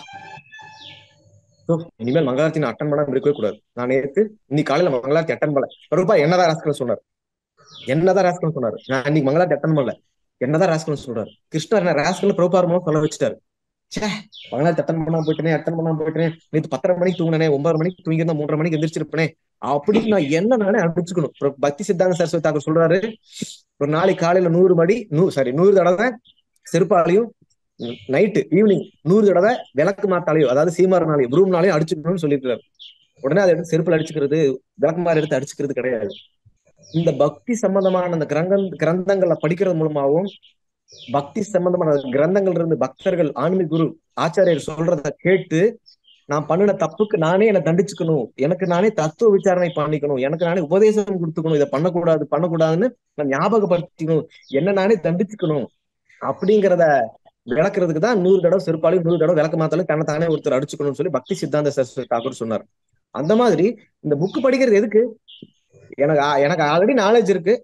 இனிமேல் மங்களாரத்தி நான் அட்டன் பண்ணாம இருக்கவே கூடாது நான் நேற்று இன்னைக்கு காலையில மங்களாரத்தி அட்டன் பண்ணல ரூபா என்னதான் ராஸ்கல் சொன்னார் என்னதான் ராஸ்கல் சொன்னாரு நான் இன்னைக்கு மங்களாரத்தி அட்டன் பண்ணல என்னதான் ராஸ்கல் சொல்றாரு கிருஷ்ணர் என்ன ராஸ்கல் பிரபாரமோ சொல்ல வச்சுட்டாரு சே மங்களாரத்தி அட்டன் பண்ணாம போயிட்டேனே அட்டன் பண்ணாம போயிட்டேனே நேற்று பத்தரை மணிக்கு தூங்கினே ஒன்பது மணிக்கு தூங்கிருந்தா மூன்றரை மணிக்கு எந்திரிச்சிருப்பேனே அப்படின்னு நான் என்ன நானே அடிச்சுக்கணும் பக்தி சித்தாந்த சரஸ்வதி தாக்கர் சொல்றாரு ஒரு நாளைக்கு காலையில நூறு மணி நூ சாரி நூறு தடவை செருப்பாலையும் நைட்டு ஈவினிங் நூறு தடவை விளக்கு மாத்தாலையோ அதாவது சீமாரனாலையும் ப்ரூம்னாலையும் அடிச்சுக்கணும்னு சொல்லியிருக்காரு உடனே அதை எடுத்து செருப்புல அடிச்சுக்கிறது விளக்கு மாதிரி எடுத்து அடிச்சுக்கிறது கிடையாது இந்த பக்தி சம்பந்தமான அந்த கிரந்த கிரந்தங்களை படிக்கிறது மூலமாகவும் பக்தி சம்பந்தமான கிரந்தங்கள் இருந்து பக்தர்கள் ஆன்மீக குரு ஆச்சாரியர் சொல்றத கேட்டு நான் பண்ணின தப்புக்கு நானே என்னை தண்டிச்சுக்கணும் எனக்கு நானே தத்துவ விசாரணை பண்ணிக்கணும் எனக்கு நானே உபதேசம் கொடுத்துக்கணும் இதை பண்ணக்கூடாது பண்ணக்கூடாதுன்னு நான் ஞாபகப்படுத்திக்கணும் என்ன நானே தண்டிச்சுக்கணும் அப்படிங்கிறத விளக்குறதுக்கு தான் நூறு தடவை செருப்பாலையும் நூறு தடவை விளக்க மாத்தாலும் தன்னை தானே ஒருத்தர் அடிச்சுக்கணும்னு சொல்லி பக்தி சித்தாந்த சரஸ்வதி தாக்கூர் சொன்னார் அந்த மாதிரி இந்த புக்கு படிக்கிறது எதுக்கு எனக்கு எனக்கு ஆல்ரெடி நாலேஜ் இருக்கு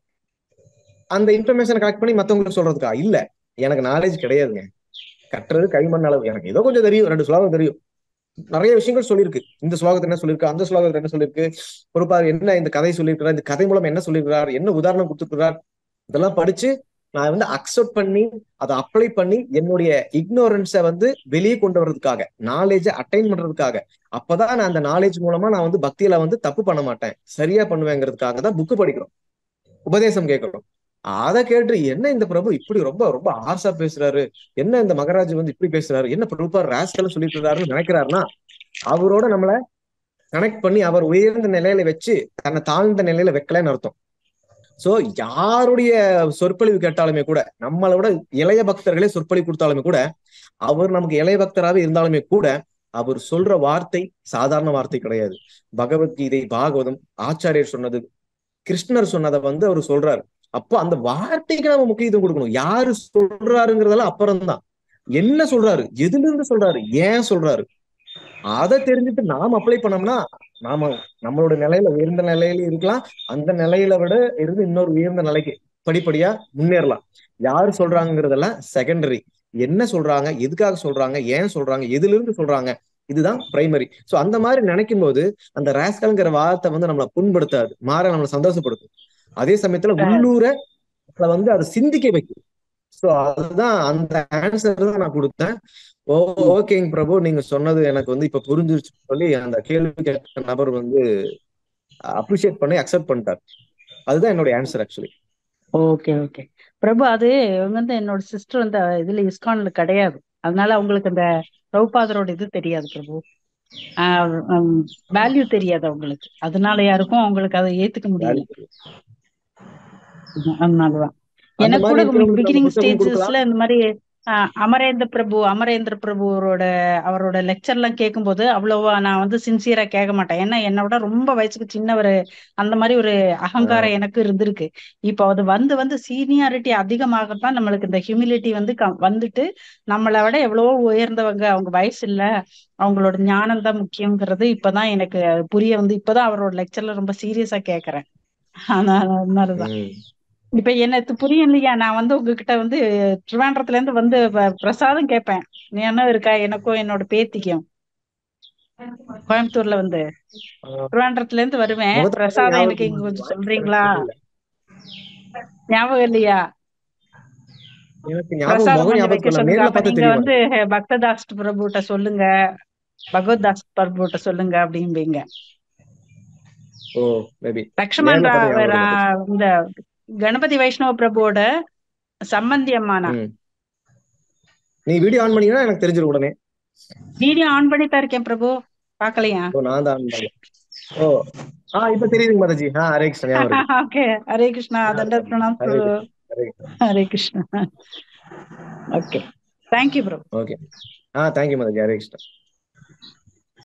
அந்த இன்ஃபர்மேஷனை கலெக்ட் பண்ணி மத்தவங்களுக்கு சொல்றதுக்கா இல்ல எனக்கு நாலேஜ் கிடையாதுங்க கட்டுறது கைமண் அளவு எனக்கு ஏதோ கொஞ்சம் தெரியும் ரெண்டு ஸ்லோகம் தெரியும் நிறைய விஷயங்கள் சொல்லியிருக்கு இந்த ஸ்லோகத்தை என்ன சொல்லியிருக்கு அந்த ஸ்லோகத்துல என்ன சொல்லியிருக்கு பொறுப்பார் என்ன இந்த கதை சொல்லியிருக்கிறார் இந்த கதை மூலம் என்ன சொல்லியிருக்கிறார் என்ன உதாரணம் கொடுத்துருக்கிறார் இதெல்லாம் படிச்சு நான் வந்து அக்செப்ட் பண்ணி அதை அப்ளை பண்ணி என்னுடைய இக்னோரன்ஸை வந்து வெளியே கொண்டு வர்றதுக்காக நாலேஜை அட்டைன் பண்றதுக்காக அப்பதான் நான் அந்த நாலேஜ் மூலமா நான் வந்து பக்தியில வந்து தப்பு பண்ண மாட்டேன் சரியா பண்ணுவேங்கிறதுக்காக தான் புக்கு படிக்கிறோம் உபதேசம் கேட்கிறோம் அதை கேட்டு என்ன இந்த பிரபு இப்படி ரொம்ப ரொம்ப ஆசா பேசுறாரு என்ன இந்த மகராஜ் வந்து இப்படி பேசுறாரு என்ன பிரபுப்பா ராஸ்கல் சொல்லிட்டு நினைக்கிறாருன்னா அவரோட நம்மள கனெக்ட் பண்ணி அவர் உயர்ந்த நிலையில வச்சு தன்னை தாழ்ந்த நிலையில வைக்கலன்னு அர்த்தம் சோ யாருடைய சொற்பொழிவு கேட்டாலுமே கூட நம்மளோட இளைய பக்தர்களே சொற்பொழிவு கொடுத்தாலுமே கூட அவர் நமக்கு இளைய பக்தராகவே இருந்தாலுமே கூட அவர் சொல்ற வார்த்தை சாதாரண வார்த்தை கிடையாது பகவத்கீதை பாகவதம் ஆச்சாரியர் சொன்னது கிருஷ்ணர் சொன்னதை வந்து அவர் சொல்றாரு அப்போ அந்த வார்த்தைக்கு நம்ம முக்கியத்துவம் கொடுக்கணும் யாரு சொல்றாருங்கிறதெல்லாம் அப்புறம் தான் என்ன சொல்றாரு எதுல இருந்து சொல்றாரு ஏன் சொல்றாரு அதை தெரிஞ்சுட்டு நாம் அப்ளை பண்ணோம்னா நாம நம்மளோட நிலையில உயர்ந்த நிலையில இருக்கலாம் அந்த நிலையில விட இருந்து இன்னொரு உயர்ந்த நிலைக்கு படிப்படியா முன்னேறலாம் யாரு சொல்றாங்கிறதெல்லாம் செகண்டரி என்ன சொல்றாங்க எதுக்காக சொல்றாங்க ஏன் சொல்றாங்க எதுல இருந்து சொல்றாங்க இதுதான் பிரைமரி சோ அந்த மாதிரி நினைக்கும் போது அந்த ராஸ்கல்ங்கிற வார்த்தை வந்து நம்மளை புண்படுத்தாது மாற நம்மளை சந்தோஷப்படுத்தும் அதே சமயத்துல உள்ளூர நம்மளை வந்து அதை சிந்திக்க வைக்கும் சோ அதுதான் அந்த ஆன்சர் தான் நான் கொடுத்தேன் ஓ ஓகேங்க பிரபு நீங்க சொன்னது எனக்கு வந்து இப்ப புரிஞ்சிருச்சு சொல்லி அந்த கேள்வி கேட்ட நபர் வந்து அப்ரிஷியேட் பண்ணி அக்செப்ட் பண்ணிட்டார் அதுதான் என்னோட answer actually okay okay Prabhu அது இவங்க வந்து என்னோட சிஸ்டர் வந்து இதுல இஸ்கான்ல கிடையாது அதனால அவங்களுக்கு அந்த பிரபுபாதரோட இது தெரியாது பிரபு வேல்யூ தெரியாது அவங்களுக்கு அதனால யாருக்கும் அவங்களுக்கு அதை ஏத்துக்க முடியல அதனாலதான் அந்த எனக்கு மாதிரி கூட இருக்கிறவங்களுக்கு நம்ம பிகினிங் புத்தகம் கொடுக்கலாம் ஸ்டேஜஸ்ல இந்த மாதிரி ஆஹ் அமரேந்திர பிரபு அமரேந்திர பிரபுவோட அவரோட லெக்சர் எல்லாம் கேட்கும்போது அவ்வளவா நான் வந்து சின்சியரா கேட்க மாட்டேன் ஏன்னா என்னை விட ரொம்ப வயசுக்கு சின்னவர் அந்த மாதிரி ஒரு அகங்காரம் எனக்கு இருந்திருக்கு இப்போ அது வந்து வந்து சீனியாரிட்டி அதிகமாகத்தான் நம்மளுக்கு இந்த ஹியூமிலிட்டி வந்து க- வந்துட்டு நம்மளை விட எவ்வளவோ உயர்ந்தவங்க அவங்க வயசு இல்ல அவங்களோட ஞானம் தான் முக்கியங்கிறது இப்பதான் எனக்கு புரிய வந்து இப்பதான் அவரோட லெக்சர்ல ரொம்ப சீரியஸா கேக்குறேன் அதனால அதனாலதான் ம். இப்ப எனக்கு புரியும் இல்லையா நான் வந்து உங்ககிட்ட வந்து திருவாண்டரத்துல இருந்து வந்து ப- பிரசாதம் கேட்பேன் நீ என்ன இருக்கா எனக்கும் என்னோட பேத்திக்கும் கோயம்புத்தூர்ல வந்து ஆஹ் திருவாண்டரத்துல இருந்து வருவேன் முகத்தை பார்த்தா பிரசாதம் ஞாபகம் எனக்கு இங்க இருக்கு. கொஞ்சம் வாய்ஸ் சொல்றீங்களா தெரியல. ஞாபகம் இல்லையா எனக்கு ஞாபகம் பிரசாதம் முகம் கொஞ்சம் ஞாபகம் வைக்க இல்ல சொல்லுங்க நேர்ல அப்ப பார்த்தா நீங்க தெரிய வந்து பக்ததாஸ் பிரபுட்ட சொல்லுங்க பகவத்தாஸ் பிரபுட்ட சொல்லுங்க அப்படிம்பீங்க ஓ மேபி லக்ஷ்மண் நேர்ல ரா- பார்த்தா ஞாபகம் இல்ல ரா- இந்த கணபதி வைஷ்ணவ பிரபுவோட சம்பந்தி அம்மானா ம் நீ வீடியோ ஆன் பண்ணீங்கன்னா எனக்கு தெரிஞ்சிடும் உடனே வீடியோ ஆன் பண்ணி தான் இருக்கேன் பிரபு பாக்கலையா ஓ நான் தான் ஆன் பண்ணல ஓ ஆ இப்ப தெரியுதுங்க மாதாஜி ஆ ஹரே கிருஷ்ணா ஞாபகம் இருக்கு ஓகே ஹரே கிருஷ்ணா தண்ட பிரணாம் Hare Prabhu Krishna Hare Krishna Hare Krishna okay thank you Prabhu okay ஆ தேங்க்யூ மாதாஜி ஹரே கிருஷ்ணா